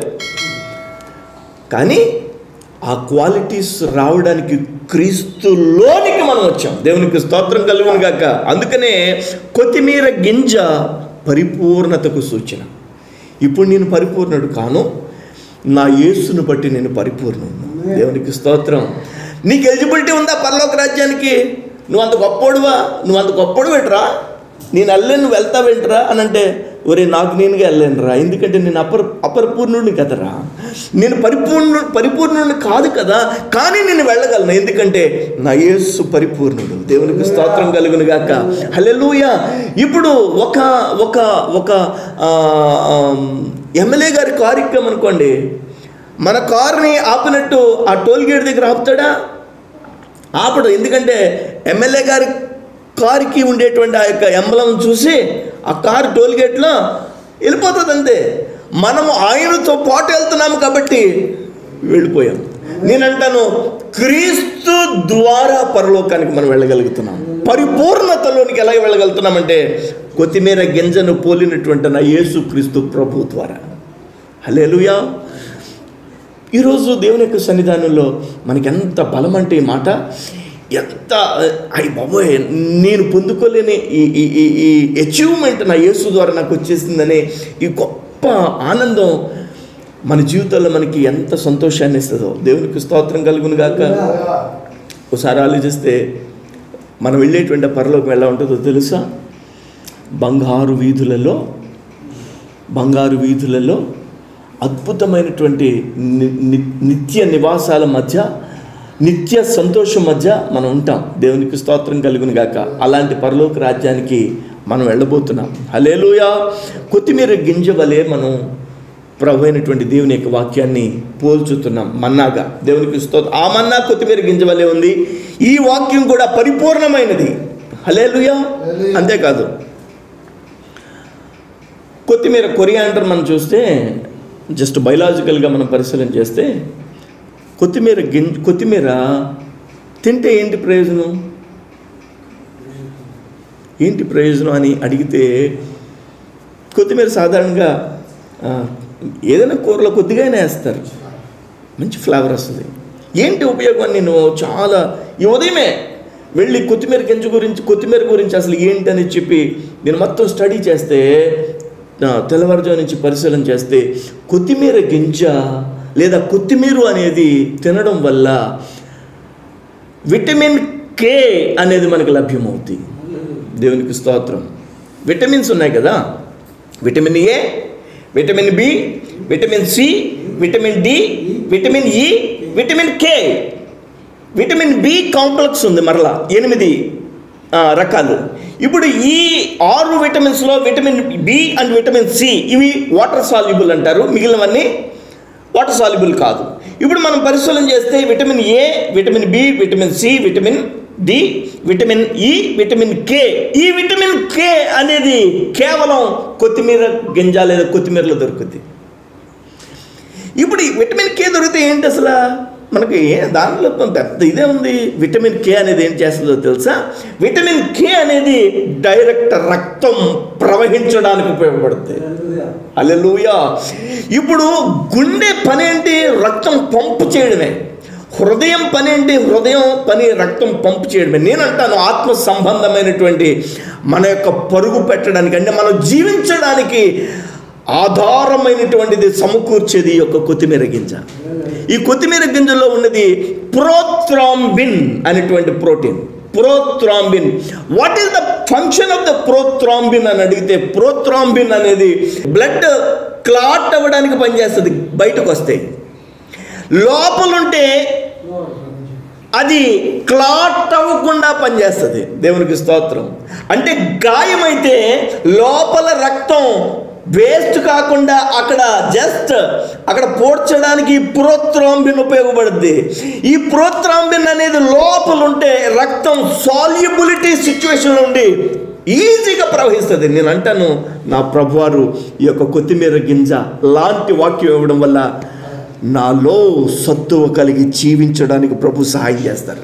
కానీ ఆ క్వాలిటీస్ రావడానికి క్రీస్తులోనికి మనం వచ్చాం దేవునికి స్తోత్రం కలుగును గాక అందుకనే కొత్తిమీర గింజ పరిపూర్ణతకు సూచన ఇప్పుడు నేను పరిపూర్ణుడు కాను నా యేసును బట్టి నేను పరిపూర్ణుడు దేవునికి స్తోత్రం నీకు ఎలిజిబిలిటీ ఉందా పరలోక రాజ్యానికి నువ్వు అంత గొప్పోడువా నువ్వు అంత గొప్పోడు పెట్టరా నేను వెళ్ళాను నువ్వు వెళ్తావేంట్రా అని అంటే ఒరే నాకు నేనుగా వెళ్ళానురా ఎందుకంటే నేను అపర అపరిపూర్ణుడిని కదరా నేను పరిపూర్ణు పరిపూర్ణుడిని కాదు కదా కానీ నేను వెళ్ళగలను ఎందుకంటే నా యేసు పరిపూర్ణుడు దేవునికి స్తోత్రం కలుగును గాక హల్లెలూయ ఇప్పుడు ఒక ఒక ఒక ఎమ్మెల్యే గారి కార్యక్రమం అనుకోండి మన కారుని ఆపినట్టు ఆ టోల్ గేట్ దగ్గర ఆపుతాడా ఆపడు ఎందుకంటే ఎమ్మెల్యే గారి కారుకి ఉండేటువంటి ఆ యొక్క ఎంబలం చూసి ఆ కారు టోల్ గేట్లో వెళ్ళిపోతుంది అంతే మనము ఆయనతో పాటు వెళ్తున్నాము కాబట్టి వెళ్ళిపోయాం నేనంటాను క్రీస్తు ద్వారా పరలోకానికి మనం వెళ్ళగలుగుతున్నాం పరిపూర్ణతలోనికి ఎలా వెళ్ళగలుగుతున్నామంటే కొత్తిమీర గింజను పోలినటువంటి నా యేసు క్రీస్తు ప్రభు ద్వారా హలేలుయా ఈరోజు దేవుని యొక్క సన్నిధానంలో మనకి ఎంత బలం అంటే ఈ మాట ఎంత అయ్యి బాబోయ్ నేను పొందుకోలేని ఈ ఈ ఈ ఈ అచీవ్మెంట్ నా యేసు ద్వారా నాకు వచ్చేసిందనే ఈ గొప్ప ఆనందం మన జీవితంలో మనకి ఎంత సంతోషాన్ని ఇస్తుందో దేవునికి స్తోత్రం కలుగును గాక ఒకసారి ఆలోచిస్తే మనం వెళ్ళేటువంటి ఆ పరలోకం ఎలా ఉంటుందో తెలుసా బంగారు వీధులలో బంగారు వీధులలో అద్భుతమైనటువంటి ని- ని- నిత్య నివాసాల మధ్య నిత్య సంతోషం మధ్య మనం ఉంటాం దేవునికి స్తోత్రం కలుగును గాక అలాంటి పరలోక రాజ్యానికి మనం వెళ్ళబోతున్నాం హలేలుయా కొత్తిమీర గింజ వలె మనం ప్రభు అయినటువంటి దేవుని యొక్క వాక్యాన్ని పోల్చుతున్నాం మన్నాగా దేవునికి స్తోత్రం ఆ మన్నా కొత్తిమీర గింజ వలె ఉంది ఈ వాక్యం కూడా పరిపూర్ణమైనది హలేలుయా అంతేకాదు కొత్తిమీర కొరియాండర్ మనం చూస్తే జస్ట్ బయలాజికల్గా మనం పరిశీలన చేస్తే కొత్తిమీర గింజ కొత్తిమీర తింటే ఏంటి ప్రయోజనం ఏంటి ప్రయోజనం అని అడిగితే కొత్తిమీర సాధారణంగా ఆ, ఏదైనా కూరలో కొద్దిగానే వేస్తారు మంచి ఫ్లేవర్ వస్తుంది ఏంటి ఉపయోగం అని నేను చాలా ఈ ఉదయమే వెళ్ళి కొత్తిమీర గింజ గురించి కొత్తిమీర గురించి అసలు ఏంటి అని చెప్పి నేను మొత్తం స్టడీ చేస్తే ఆ, తెల్లవారుజాము నుంచి పరిశీలన చేస్తే కొత్తిమీర గింజ లేదా కొత్తిమీర అనేది తినడం వల్ల విటమిన్ కే అనేది మనకు లభ్యమవుతుంది దేవునికి స్తోత్రం విటమిన్స్ ఉన్నాయి కదా vitamin A vitamin B vitamin C vitamin D vitamin E vitamin K vitamin B complex ఉంది మరలా ఎనిమిది ఆ, రకాలు ఇప్పుడు ఈ ఆరు విటమిన్స్లో vitamin B and vitamin C ఇవి వాటర్ సాల్యుబుల్ అంటారు మిగిలినవన్నీ వాటర్ సాల్యుబుల్ కాదు ఇప్పుడు మనం పరిశీలన చేస్తే vitamin A vitamin B vitamin C vitamin D vitamin E vitamin K ఈ విటమిన్ కే అనేది కేవలం కొత్తిమీర గింజ లేదా కొత్తిమీరలో దొరుకుతుంది ఇప్పుడు ఈ విటమిన్ కే దొరికితే ఏంటి అసలు మనకి ఏ- దానిలో పెద్ద ఇదే ఉంది విటమిన్ కే అనేది ఏం చేస్తుందో తెలుసా విటమిన్ కే అనేది డైరెక్ట్ రక్తం ప్రవహించడానికి ఉపయోగపడుతుంది అల్లెలుయా ఇప్పుడు గుండె పని ఏంటి రక్తం పంపు చేయడమే హృదయం పని ఏంటి హృదయం పని రక్తం పంపు చేయడమే నేను అంటాను ఆత్మ సంబంధమైనటువంటి మన యొక్క పరుగు పెట్టడానికి అంటే మనం జీవించడానికి ఆధారమైనటువంటిది సమకూర్చేది ఈ యొక్క కొత్తిమీర గింజ ఈ కొత్తిమీర గింజలో ఉన్నది ప్రోత్రాంబిన్ అనేటువంటి protein prothrombin what is the function of the prothrombin అని అడిగితే ప్రోత్రాంబిన్ అనేది బ్లడ్ క్లాట్ అవ్వడానికి పనిచేస్తుంది బయటకు వస్తాయి లోపలుంటే అది క్లాట్ అవ్వకుండా పనిచేస్తుంది దేవునికి స్తోత్రం అంటే గాయమైతే లోపల రక్తం వేస్ట్ కాకుండా అక్కడ జస్ట్ అక్కడ పోడ్చడానికి ఈ ప్రోత్రాంబిన్ ఉపయోగపడుద్ది ఈ ప్రోత్రాంబిన్ అనేది లోపల ఉంటే రక్తం సాల్యుబిలిటీ సిచ్యువేషన్ ఉండి ఈజీగా ప్రవహిస్తుంది నేను అంటాను నా ప్రభువారు ఈ యొక్క కొత్తిమీర గింజ లాంటి వాక్యం ఇవ్వడం వల్ల నాలో సత్తువ కలిగి జీవించడానికి ప్రభు సహాయం చేస్తారు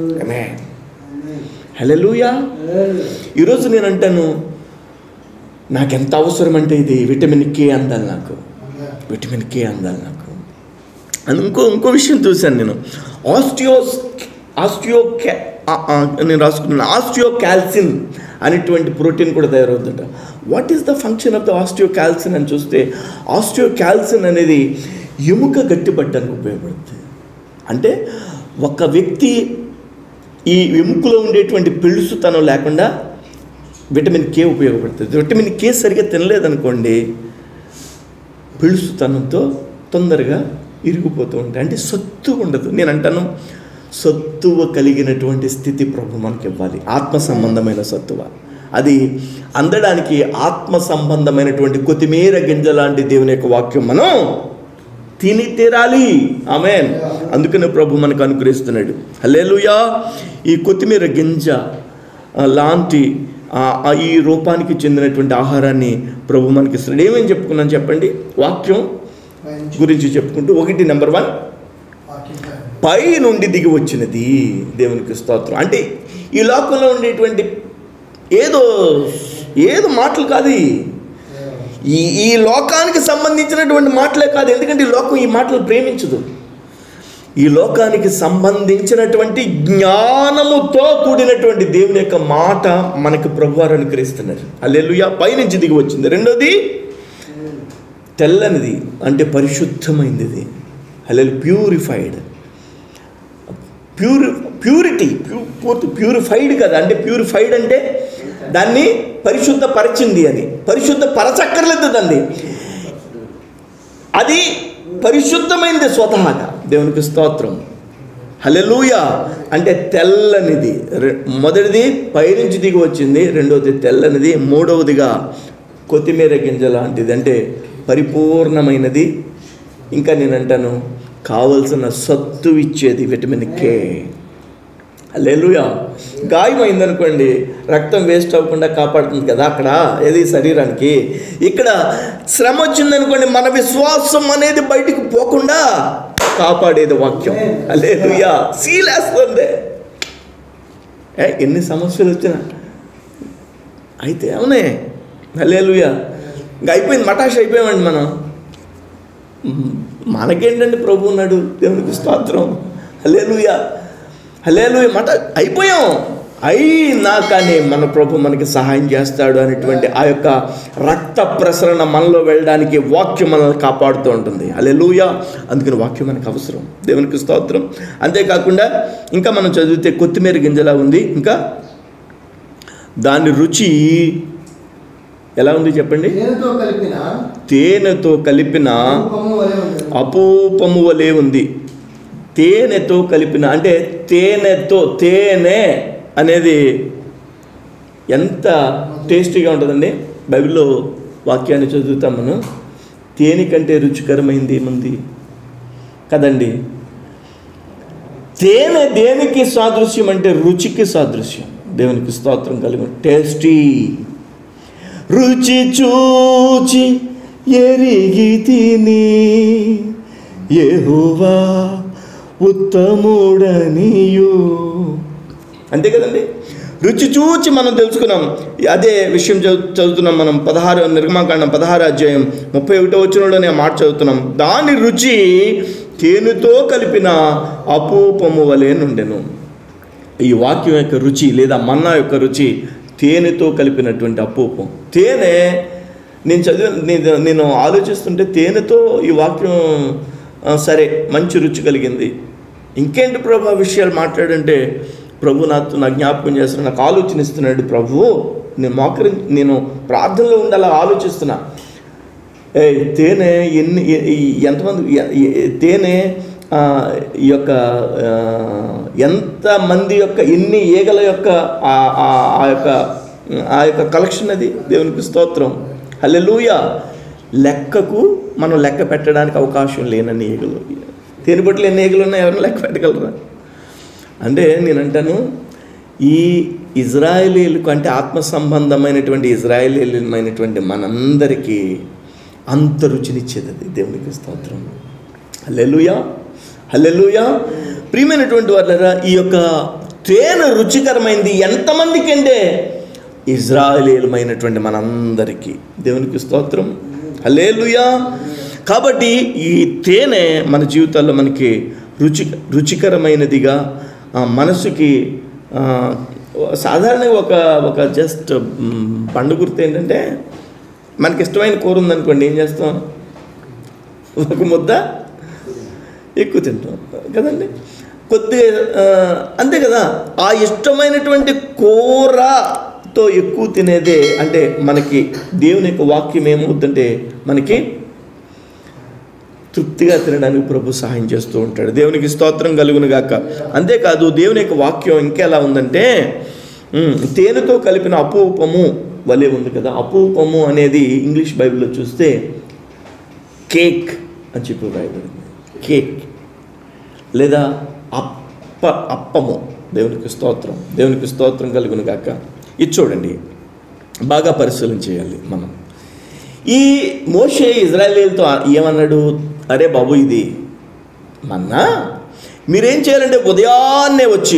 హలోయా ఈరోజు నేను అంటాను నాకెంత అవసరం అంటే ఇది విటమిన్ కే అందాలి నాకు విటమిన్ కే అందాలి నాకు అని ఇంకో ఇంకో విషయం చూశాను నేను ఆస్టియోస్ ఆస్టియో క్యా ఆ, ఆ, నేను రాసుకున్నాను ఆస్టియో క్యాల్సిన్ అనేటువంటి ప్రోటీన్ కూడా తయారవుతుంట what is the function of the osteocalcin అని చూస్తే ఆస్టియో క్యాల్సిన్ అనేది ఎముక గట్టిపడడానికి ఉపయోగపడుతుంది అంటే ఒక వ్యక్తి ఈ ఎముకలో ఉండేటువంటి పెళుసుతనం లేకుండా విటమిన్ కే ఉపయోగపడుతుంది విటమిన్ కే సరిగ్గా తినలేదనుకోండి పిలుసుతనంతో తొందరగా ఇరిగిపోతూ ఉంటాయి అంటే సత్తు ఉండదు నేను అంటాను సత్తువ కలిగినటువంటి స్థితి ప్రభు మనకి ఇవ్వాలి ఆత్మ సంబంధమైన సత్తువ అది అందడానికి ఆత్మ సంబంధమైనటువంటి కొత్తిమీర గింజ లాంటి దేవుని యొక్క వాక్యం మనం తిని తీరాలి ఆమె అందుకనే ప్రభు మనకు అనుగ్రహిస్తున్నాడు హలేలుయా ఈ కొత్తిమీర గింజ ఆ, లాంటి ఆ, ఆ ఈ రూపానికి చెందినటువంటి ఆహారాన్ని ప్రభు మనకి ఇస్తున్నాడు ఏమేమి చెప్పుకున్నాను చెప్పండి వాక్యం గురించి చెప్పుకుంటూ ఒకటి నెంబర్ వన్ పై నుండి దిగి వచ్చినది దేవునికి స్తోత్రం అంటే ఈ లోకంలో ఉండేటువంటి ఏదో ఏదో మాటలు కాదు ఇవి. ఈ ఈ లోకానికి సంబంధించినటువంటి మాటలే కాదు ఎందుకంటే ఈ లోకం ఈ మాటలు ప్రేమించదు ఈ లోకానికి సంబంధించినటువంటి జ్ఞానముతో కూడినటువంటి దేవుని యొక్క మాట మనకు ప్రభువారు అనుగ్రహిస్తున్నారు అల్లెలుయా పైనుంచి దిగి వచ్చింది రెండోది తెల్లనిది అంటే పరిశుద్ధమైనది ఇది అల్లెలు ప్యూరిఫైడ్ ప్యూరి ప్యూరిటీ ప్యూ పూర్తి ప్యూరిఫైడ్ కదా అంటే ప్యూరిఫైడ్ అంటే దాన్ని పరిశుద్ధపరచింది అని పరిశుద్ధ పరచక్కర్లేదు దాన్ని అది పరిశుద్ధమైనది స్వతహాగా దేవునికి స్తోత్రం హలెలూయ అంటే తెల్లనిది రె- మొదటిది పైనుంచి దిగి వచ్చింది రెండవది తెల్లనిది మూడవదిగా కొత్తిమీర గింజ లాంటిది అంటే పరిపూర్ణమైనది ఇంకా నేను అంటాను కావలసిన సత్తు ఇచ్చేది విటమిన్ కే లేలుయా గాయం అయిందనుకోండి రక్తం వేస్ట్ అవ్వకుండా కాపాడుతుంది కదా అక్కడ ఏది శరీరానికి ఇక్కడ శ్రమ వచ్చిందనుకోండి మన విశ్వాసం అనేది బయటికి పోకుండా కాపాడేది వాక్యం లేలుయా సీలేస్తుంది ఏ ఎన్ని సమస్యలు వచ్చినా అయితే అవునే హలేలుయా ఇంకా అయిపోయింది మటాష్ అయిపోయామండి మనం మ్, మనకేంటండి ప్రభు ఉన్నాడు దేవునికి స్తోత్రం హలేలుయా హలేలుయ మట అయిపోయాం అయినా కానీ మన ప్రభు మనకి సహాయం చేస్తాడు అనేటువంటి ఆ యొక్క రక్త ప్రసరణ మనలో వెళ్ళడానికి వాక్యం మనల్ని కాపాడుతూ ఉంటుంది హల్లెలూయా అందుకని వాక్యం మనకు అవసరం దేవునికి స్తోత్రం అంతేకాకుండా ఇంకా మనం చదివితే కొత్తిమీర గింజలా ఉంది ఇంకా దాని రుచి ఎలా ఉంది చెప్పండి తేనెతో కలిపిన తేనెతో కలిపిన రూపము వలె ఉండెను. అపూపము వలె ఉంది తేనెతో కలిపిన అంటే తేనెతో తేనె అనేది ఎంత టేస్టీగా ఉంటుందండి బైబిల్లో వాక్యాన్ని చదువుతాం మనం తేనె కంటే రుచికరమైంది ఏముంది కదండి తేనె దేనికి సాదృశ్యం అంటే రుచికి సాదృశ్యం దేవునికి స్తోత్రం కలిగి టేస్టీ రుచి చూచి ఎరిగి తిని యెహోవా ఉత్తముడనియు అంతే కదండి రుచి చూచి మనం తెలుసుకున్నాం అదే విషయం చదువు చదువుతున్నాం మనం పదహారు నిర్మాకాండం పదహారు అధ్యాయం ముప్పై ఒకటో వచ్చినలోనే ఆ మాట చదువుతున్నాం దాని రుచి తేనెతో కలిపిన అపూపము వలె నుండెను ఈ వాక్యం యొక్క రుచి లేదా మన్నా యొక్క రుచి తేనెతో కలిపినటువంటి అపూపం తేనె నేను చదివి నేను నేను ఆలోచిస్తుంటే తేనెతో ఈ వాక్యం ఆ, సరే మంచి రుచి కలిగింది ఇంకేంటి ప్రభు ఆ విషయాలు మాట్లాడంటే ప్రభు నాతో నా జ్ఞాపకం చేస్తున్నాడు నాకు ఆలోచన ఇస్తున్నాడు ప్రభు నేను మోకరి నేను ప్రార్థనలో ఉండి అలా ఆలోచిస్తున్నా ఏ తేనె ఎన్ని ఎ- ఈ- ఎంతమంది ఎ- ఎ- తేనె ఆ, ఈ యొక్క ఆ, ఎంతమంది యొక్క ఎన్ని ఈగల యొక్క ఆ ఆ- ఆ యొక్క ఆ యొక్క కలెక్షన్ అది దేవునికి స్తోత్రం హల్లెలూయ లెక్కకు మనం లెక్క పెట్టడానికి అవకాశం లేనన్ని ఈగలు తేనె బొట్లు ఎన్ని ఈగలు ఉన్నాయి ఎవరైనా లెక్క పెట్టగలరా అంటే నేను అంటాను ఈ ఇజ్రాయేలీలకు అంటే ఆత్మ సంబంధమైనటువంటి ఇజ్రాయేలీలమైనటువంటి మనందరికీ అంత రుచినిచ్చేది అది దేవునికి స్తోత్రం హల్లెలూయా హల్లెలూయా ప్రియమైనటువంటి వాళ్ళరా ఈ యొక్క తేనె రుచికరమైంది ఎంతమందికి అంటే ఇజ్రాయేలీలమైనటువంటి మనందరికీ దేవునికి స్తోత్రం హల్లెలూయా కాబట్టి ఈ తేనె మన జీవితాల్లో మనకి రుచి రుచికరమైనదిగా ఆ, మనసుకి ఆ, సాధారణంగా ఒక ఒక జస్ట్ మ్, పండు గుర్తు ఏంటంటే మనకి ఇష్టమైన కూర ఉందనుకోండి ఏం చేస్తాం ఒక ముద్ద ఎక్కువ తింటాం కదండి కొద్దిగా ఆ, అంతే కదా ఆ ఇష్టమైనటువంటి కూరతో ఎక్కువ తినేదే అంటే మనకి దేవుని యొక్క వాక్యం ఏమవుతుందంటే మనకి తృప్తిగా తినడానికి ప్రభు సహాయం చేస్తూ ఉంటాడు దేవునికి స్తోత్రం కలుగును గాక అంతేకాదు దేవుని యొక్క వాక్యం ఇంకెలా ఉందంటే ఉమ్, తేనెతో కలిపిన అపూపము వలె ఉంది కదా అపూపము అనేది ఇంగ్లీష్ బైబిల్లో చూస్తే కేక్ అని చెప్పి రాయబడింది కేక్ లేదా అప్ప అప్పము దేవునికి స్తోత్రం దేవునికి స్తోత్రం కలుగును గాక ఇది చూడండి బాగా పరిశీలన చేయాలి మనం ఈ మోషే ఇజ్రాయేలీలతో ఏమన్నాడు అరే బాబు ఇది మన్నా మీరేం చేయాలంటే ఉదయాన్నే వచ్చి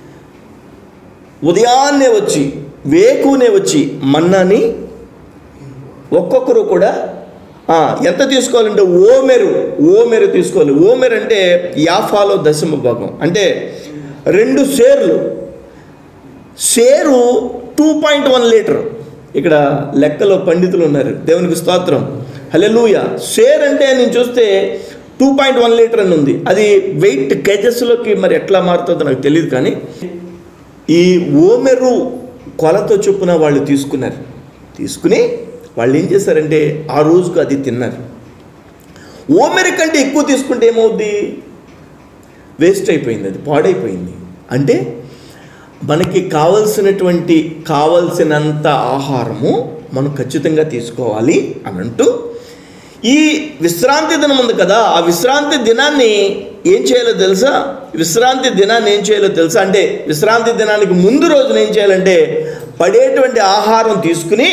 ఉదయాన్నే వచ్చి వేకునే వచ్చి మన్నాని ఒక్కొక్కరు కూడా ఆ, ఎంత తీసుకోవాలంటే ఓమెరు ఓమెరు తీసుకోవాలి ఓమెరు అంటే యాఫాలో దశమ భాగం అంటే రెండు షేర్లు share two point one litre ఇక్కడ లెక్కలో పండితులు ఉన్నారు దేవునికి స్తోత్రం హలెలూయ షేర్ అంటే నేను చూస్తే టూ పాయింట్ వన్ లీటర్ అని ఉంది అది వెయిట్ కేజెస్లోకి మరి ఎట్లా మారుతుందో నాకు తెలియదు కానీ ఈ ఓమెరు కొలత చొప్పున వాళ్ళు తీసుకున్నారు తీసుకుని వాళ్ళు ఏం చేశారంటే ఆ రోజుకు అది తిన్నారు ఓమెరు కంటే ఎక్కువ తీసుకుంటే ఏమవుద్ది వేస్ట్ అయిపోయింది అది పాడైపోయింది అంటే మనకి కావలసినటువంటి కావలసినంత ఆహారము మనం ఖచ్చితంగా తీసుకోవాలి అని అంటూ ఈ విశ్రాంతి దినం ఉంది కదా ఆ విశ్రాంతి దినాన్ని ఏం చేయాలో తెలుసా విశ్రాంతి దినాన్ని ఏం చేయాలో తెలుసా అంటే విశ్రాంతి దినానికి ముందు రోజున ఏం చేయాలంటే పడేటువంటి ఆహారం తీసుకుని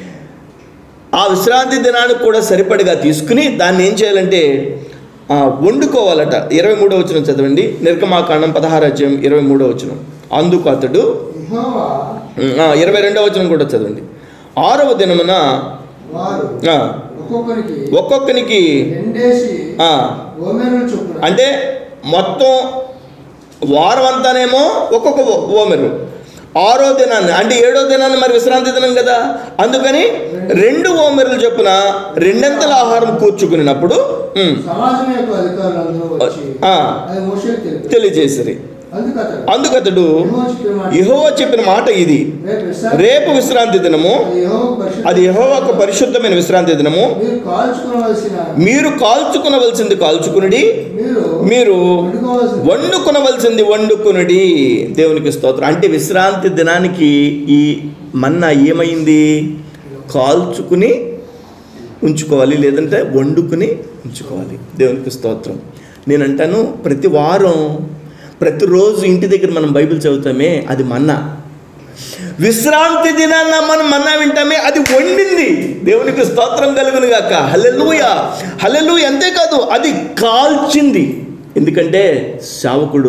ఆ విశ్రాంతి దినానికి కూడా సరిపడిగా తీసుకుని దాన్ని ఏం చేయాలంటే ఆ, వండుకోవాలట ఇరవై మూడో వచ్చిన చదవండి నిర్గమాకాండం పదహారు అధ్యాయం ఇరవై మూడో వచ్చిన అందుకు అతడు యెహోవా ఆ, ఇరవై రెండో వచనం కూడా చదవండి ఆరవ దినమున వారు ఆ, ఒక్కొక్కరికి ఒక్కొక్కనికి రెండేసి ఆ, ఓమెరులు చొప్పున అంటే మొత్తం వారం అంతానేమో ఒక్కొక్క ఓ- ఓమెరు ఆరో దినాన్ని అంటే ఏడో దినాన్ని మరి విశ్రాంతి దినం కదా అందుకని రెండు ఓమెరులు చొప్పున రెండంతల ఆహారం కూర్చుకున్నప్పుడు ఉమ్, సమాజం యొక్క అధికారులు అందరూ వచ్చి ఆ. అది మోషేకు తెలిపారు తెలియజేసిరి అందుకు అతడు అందుకతడు యెహోవా చెప్పిన మాట యెహోవా చెప్పిన మాట ఇది రేపు విశ్రాంతి- రేపు విశ్రాంతి దినము అది యెహోవాకు పరిశుద్ధ- అది యెహోవాకు పరిశుద్ధమైన విశ్రాంతి దినము మీరు కాల్చుకోవలసిన మీరు కాల్చుకునవలసింది కాల్చుకునుడి మీరు మీరు వండుకోవాల్సిన వండుకునవలసింది వండుకునుడి దేవునికి స్తోత్రం అంటే విశ్రాంతి దినానికి ఈ మన్నా ఏమైంది కాల్చుకుని ఉంచుకోవాలి లేదంటే వండుకుని ఉంచుకోవాలి దేవునికి స్తోత్రం నేను అంటాను ప్రతి వారం ప్రతిరోజు ఇంటి దగ్గర మనం బైబిల్ చదువుతామే అది మన్నా విశ్రాంతి దినాన్న మనం మన్నా వింటామే అది వండింది దేవునికి స్తోత్రం కలుగును గాక హల్లెలూయ హల్లెలూయ అంతేకాదు అది కాల్చింది ఎందుకంటే శావకుడు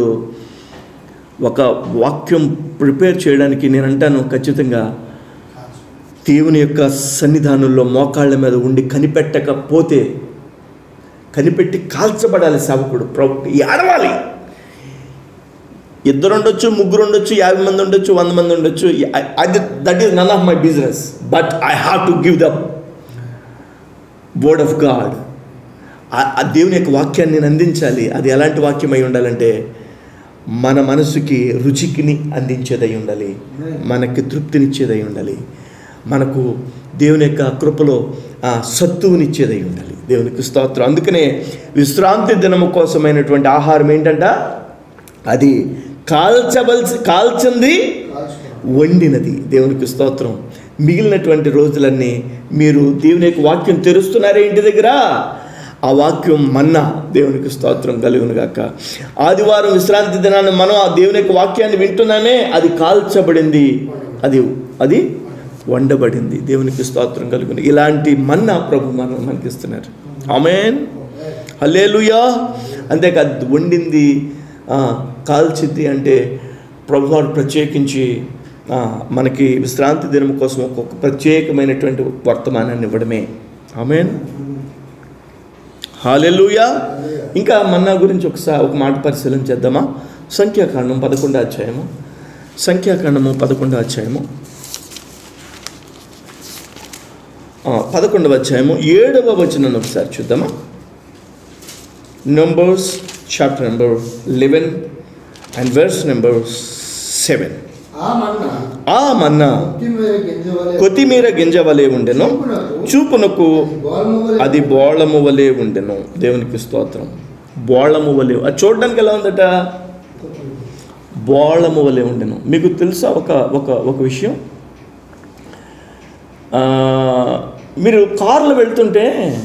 ఒక వాక్యం ప్రిపేర్ చేయడానికి నేను అంటాను ఖచ్చితంగా దేవుని యొక్క సన్నిధానంలో మోకాళ్ళ మీద ఉండి కనిపెట్టకపోతే కనిపెట్టి కాల్చబడాలి సేవకుడు ప్రభు ఏడవాలి ఇద్దరు ఉండొచ్చు ముగ్గురు ఉండొచ్చు యాభై మంది ఉండొచ్చు వంద మంది ఉండొచ్చు I- అది that is none of my business but I have to give the word of God ఆ దేవుని యొక్క వాక్యాన్ని నేను అందించాలి అది ఎలాంటి వాక్యం అయి ఉండాలంటే మన మనసుకి రుచికిని అందించేదై ఉండాలి మనకి తృప్తినిచ్చేదై ఉండాలి మనకు దేవుని యొక్క కృపలో ఆ సత్తువునిచ్చేదై ఉండాలి దేవునికి స్తోత్రం అందుకనే విశ్రాంతి దినము కోసమైనటువంటి ఆహారం ఏంటంట అది కాల్చవలసి కాల్చింది కాల్చుకోవాలి వండినది దేవునికి స్తోత్రం మిగిలినటువంటి రోజులన్నీ మీరు దేవుని యొక్క వాక్యం తెరుస్తున్నారే ఇంటి దగ్గర ఆ వాక్యం మన్నా దేవునికి స్తోత్రం కలుగును గాక ఆదివారం విశ్రాంతి దినాన్ని మనం ఆ దేవుని యొక్క వాక్యాన్ని వింటున్నామే అది కాల్చబడింది అది అది వండబడింది దేవునికి స్తోత్రం కలుగును ఇలాంటి మన్నా ప్రభు మనం మనకిస్తున్నారు ఆమెన్ హల్లేలుయా అంతేకాదు వండింది ఆ, కాల్చింది అంటే ప్రభువారు ప్రత్యేకించి ఆ, మనకి విశ్రాంతి దినం కోసం ఒక్కొక్క ప్రత్యేకమైనటువంటి వర్తమానాన్ని ఇవ్వడమే ఆమెన్ హాలెలుయా ఇంకా మన్నా గురించి ఒకసారి ఒక మాట పరిశీలన చేద్దామా సంఖ్యాకాండం పదకొండో అధ్యాయము సంఖ్యాకాండము పదకొండో అధ్యాయము ఆ, పదకొండవ అధ్యాయము ఏడవ వచనం ఒకసారి చూద్దామా Numbers chapter number eleven and verse number seven ఆ మన్నా ఆ మన్నా కొత్తిమీర గింజ వలె కొత్తిమీర గింజ వలె ఉండెను చూపునకు చూపునకు గోల్ము వలె అది బోళము వలె ఉండెను దేవునికి స్తోత్రం బోళము వలె అది చూడడానికి ఎలా ఉందట బోళము వలె ఉండెను మీకు తెలుసా ఒక ఒక ఒక విషయం ఆ, మీరు కారులో వెళ్తుంటే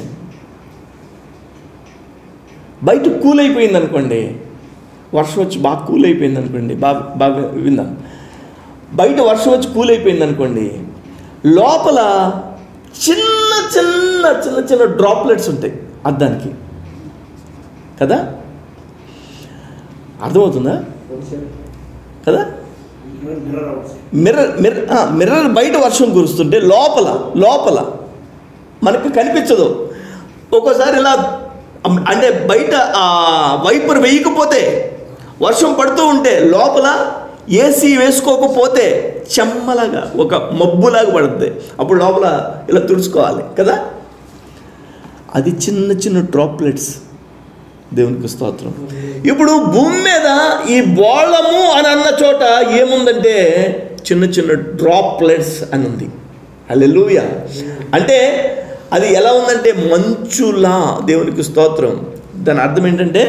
బయట కూల్ అయిపోయింది అనుకోండి వర్షం వచ్చి బాగా కూల్ అయిపోయింది అనుకోండి బాగా బాగా విందాం బయట వర్షం వచ్చి కూల్ అయిపోయింది అనుకోండి లోపల చిన్న చిన్న చిన్న చిన్న డ్రాప్లెట్స్ ఉంటాయి అద్దానికి కదా అర్థమవుతుందా కదా మిర్రర్ మిర్రర్ ఆ, మిర్రర్ బయట వర్షం కురుస్తుంటే లోపల లోపల మనకు కనిపించదు ఒక్కోసారి ఇలా అమ్- అంటే బయట ఆ వైపర్ వేయకపోతే వర్షం పడుతూ ఉంటే లోపల ఏసీ వేసుకోకపోతే చెమ్మలాగా ఒక మబ్బులాగా పడుతుంది అప్పుడు లోపల ఇలా తుడుచుకోవాలి కదా అది చిన్న చిన్న డ్రాప్లెట్స్ దేవునికి స్తోత్రం ఇప్పుడు భూమి మీద ఈ బోళము అని అన్న చోట ఏముందంటే చిన్న చిన్న డ్రాప్లెట్స్ అని ఉంది అల్లెలుయ అంటే అది ఎలా ఉందంటే మంచులా దేవునికి స్తోత్రం దాని అర్థం ఏంటంటే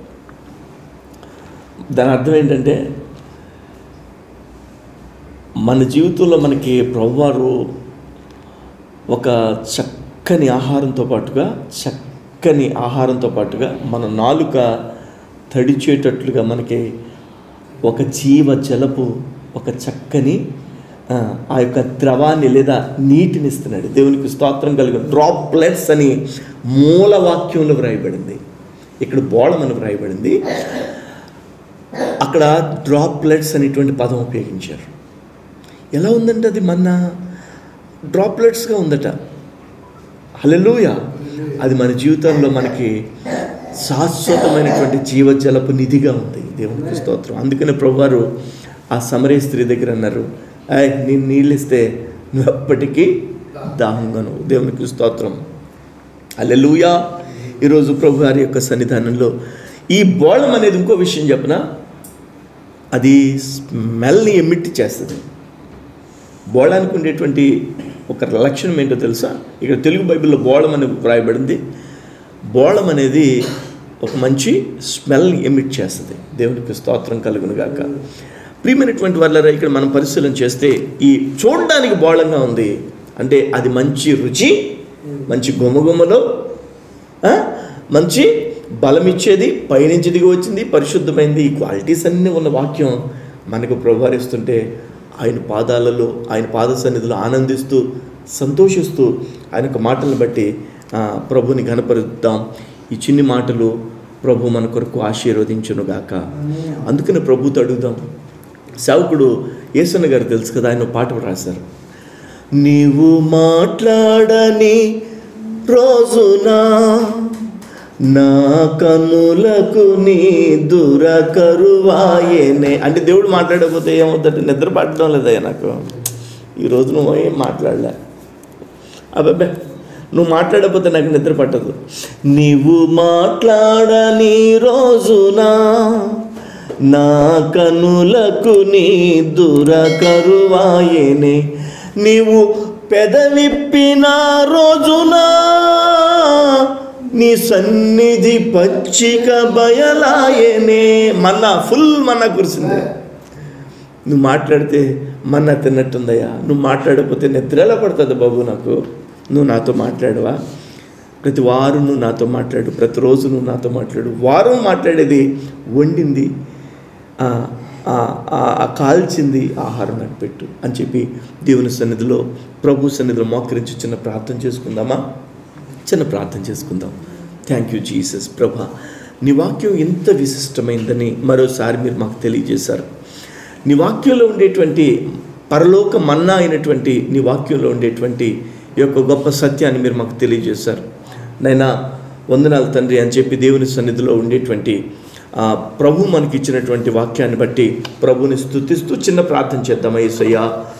దాని అర్థం ఏంటంటే మన జీవితంలో మనకి ప్రభువారు ఒక చక్కని ఆహారంతో పాటుగా చక్కని ఆహారంతో పాటుగా మన నాలుక తడిచేటట్లుగా మనకి ఒక జీవ జలపు ఒక చక్కని ఆ, ఆ యొక్క ద్రవాన్ని లేదా నీటిని ఇస్తున్నాడు దేవునికి స్తోత్రం కలిగి డ్రాప్లెట్స్ అని మూల వాక్యంలో వ్రాయబడింది ఇక్కడ బోళం అని వ్రాయబడింది అక్కడ డ్రాప్లెట్స్ అనేటువంటి పదం ఉపయోగించారు ఎలా ఉందంటే అది మన్నా డ్రాప్లెట్స్గా ఉందట హల్లెలూయ అది మన జీవితంలో మనకి శాశ్వతమైనటువంటి జీవజలపు నిధిగా ఉంది దేవునికి స్తోత్రం అందుకనే ప్రభువారు ఆ సమరయ స్త్రీ దగ్గర అన్నారు "ఏయ్, నేను నీళ్ళు ఇస్తే నువ్వు ఎప్పటికీ దాహంగాను దేవునికి స్తోత్రం అల్లెలుయా ఈరోజు ప్రభు వారి యొక్క సన్నిధానంలో ఈ బోళం అనేది ఇంకో విషయం చెప్పనా అది స్మెల్ని ఎమిట్ చేస్తుంది బోళానికి ఉండేటువంటి ఒక లక్షణం ఏంటో తెలుసా ఇక్కడ తెలుగు బైబిల్లో బోళం అని వ్రాయబడింది బోళం అనేది ఒక మంచి స్మెల్ని ఎమిట్ చేస్తుంది దేవునికి స్తోత్రం కలుగును గాక ప్రియమైనటువంటి వాళ్ళరా ఇక్కడ మనం పరిశీలన చేస్తే ఈ చూడడానికి బోళంగా ఉంది అంటే అది మంచి రుచి మంచి గుమగుమలో ఆ, మంచి బలం ఇచ్చేది పైనుంచి దిగి వచ్చింది పరిశుద్ధమైంది ఈ క్వాలిటీస్ అన్నీ ఉన్న వాక్యం మనకు ప్రభావిస్తుంటే ఆయన పాదాలలో ఆయన పాద సన్నిధిలో ఆనందిస్తూ సంతోషిస్తూ ఆయన యొక్క మాటలను బట్టి ఆ, ప్రభుని ఘనపరుద్దాం ఈ చిన్ని మాటలు ప్రభు మన కొరకు ఆశీర్వదించునుగాక అందుకని ప్రభుతో అడుగుదాం సేవకుడు యేసన్న గారు తెలుసు కదా ఆయన ఒక పాట రాశారు నీవు మాట్లాడని రోజున నా కనులకు నీ దురకరువాయేనే అంటే దేవుడు మాట్లాడకపోతే ఏమవుతుందంటే నిద్ర పట్టడం లేదయ్యా నాకు ఈరోజు నువ్వు ఏం మాట్లాడలే అబ్బాబే నువ్వు మాట్లాడకపోతే నాకు నిద్ర పట్టదు నీవు మాట్లాడని రోజున నా కనులకు నీ దురకరువాయేనే నీవు పెదవిప్పిన రోజున నీ సన్నిధి పచ్చిక బయలాయనే మన్నా ఫుల్ మన్నా కురిసిందే నువ్వు మాట్లాడితే మన్నా తిన్నట్టుందయ్యా నువ్వు మాట్లాడకపోతే నిద్ర ఎలా పడుతుంది బాబు నాకు నువ్వు నాతో మాట్లాడవా ప్రతి వారం నువ్వు నాతో మాట్లాడు ప్రతిరోజు నువ్వు నాతో మాట్లాడు వారం మాట్లాడేది వండింది ఆ, ఆ, ఆ, ఆ కాల్చింది ఆహారం నాకు పెట్టు అని చెప్పి దేవుని సన్నిధిలో ప్రభు సన్నిధిలో మోకరించి చిన్న ప్రార్థన చేసుకుందామా చిన్న ప్రార్థన చేసుకుందాం థ్యాంక్ యూ జీసస్ ప్రభా నీ వాక్యం ఎంత విశిష్టమైందని మరోసారి మీరు మాకు తెలియజేశారు నీ వాక్యంలో ఉండేటువంటి పరలోక మన్నా అయినటువంటి నీ వాక్యంలో ఉండేటువంటి ఈ యొక్క గొప్ప సత్యాన్ని మీరు మాకు తెలియజేశారు నైనా వందనాలు తండ్రి అని చెప్పి దేవుని సన్నిధిలో ఉండేటువంటి ఆ, ప్రభు మనకి ఇచ్చినటువంటి వాక్యాన్ని బట్టి ప్రభుని స్తుతిస్తూ చిన్న ప్రార్థన చేద్దాం అయ్యా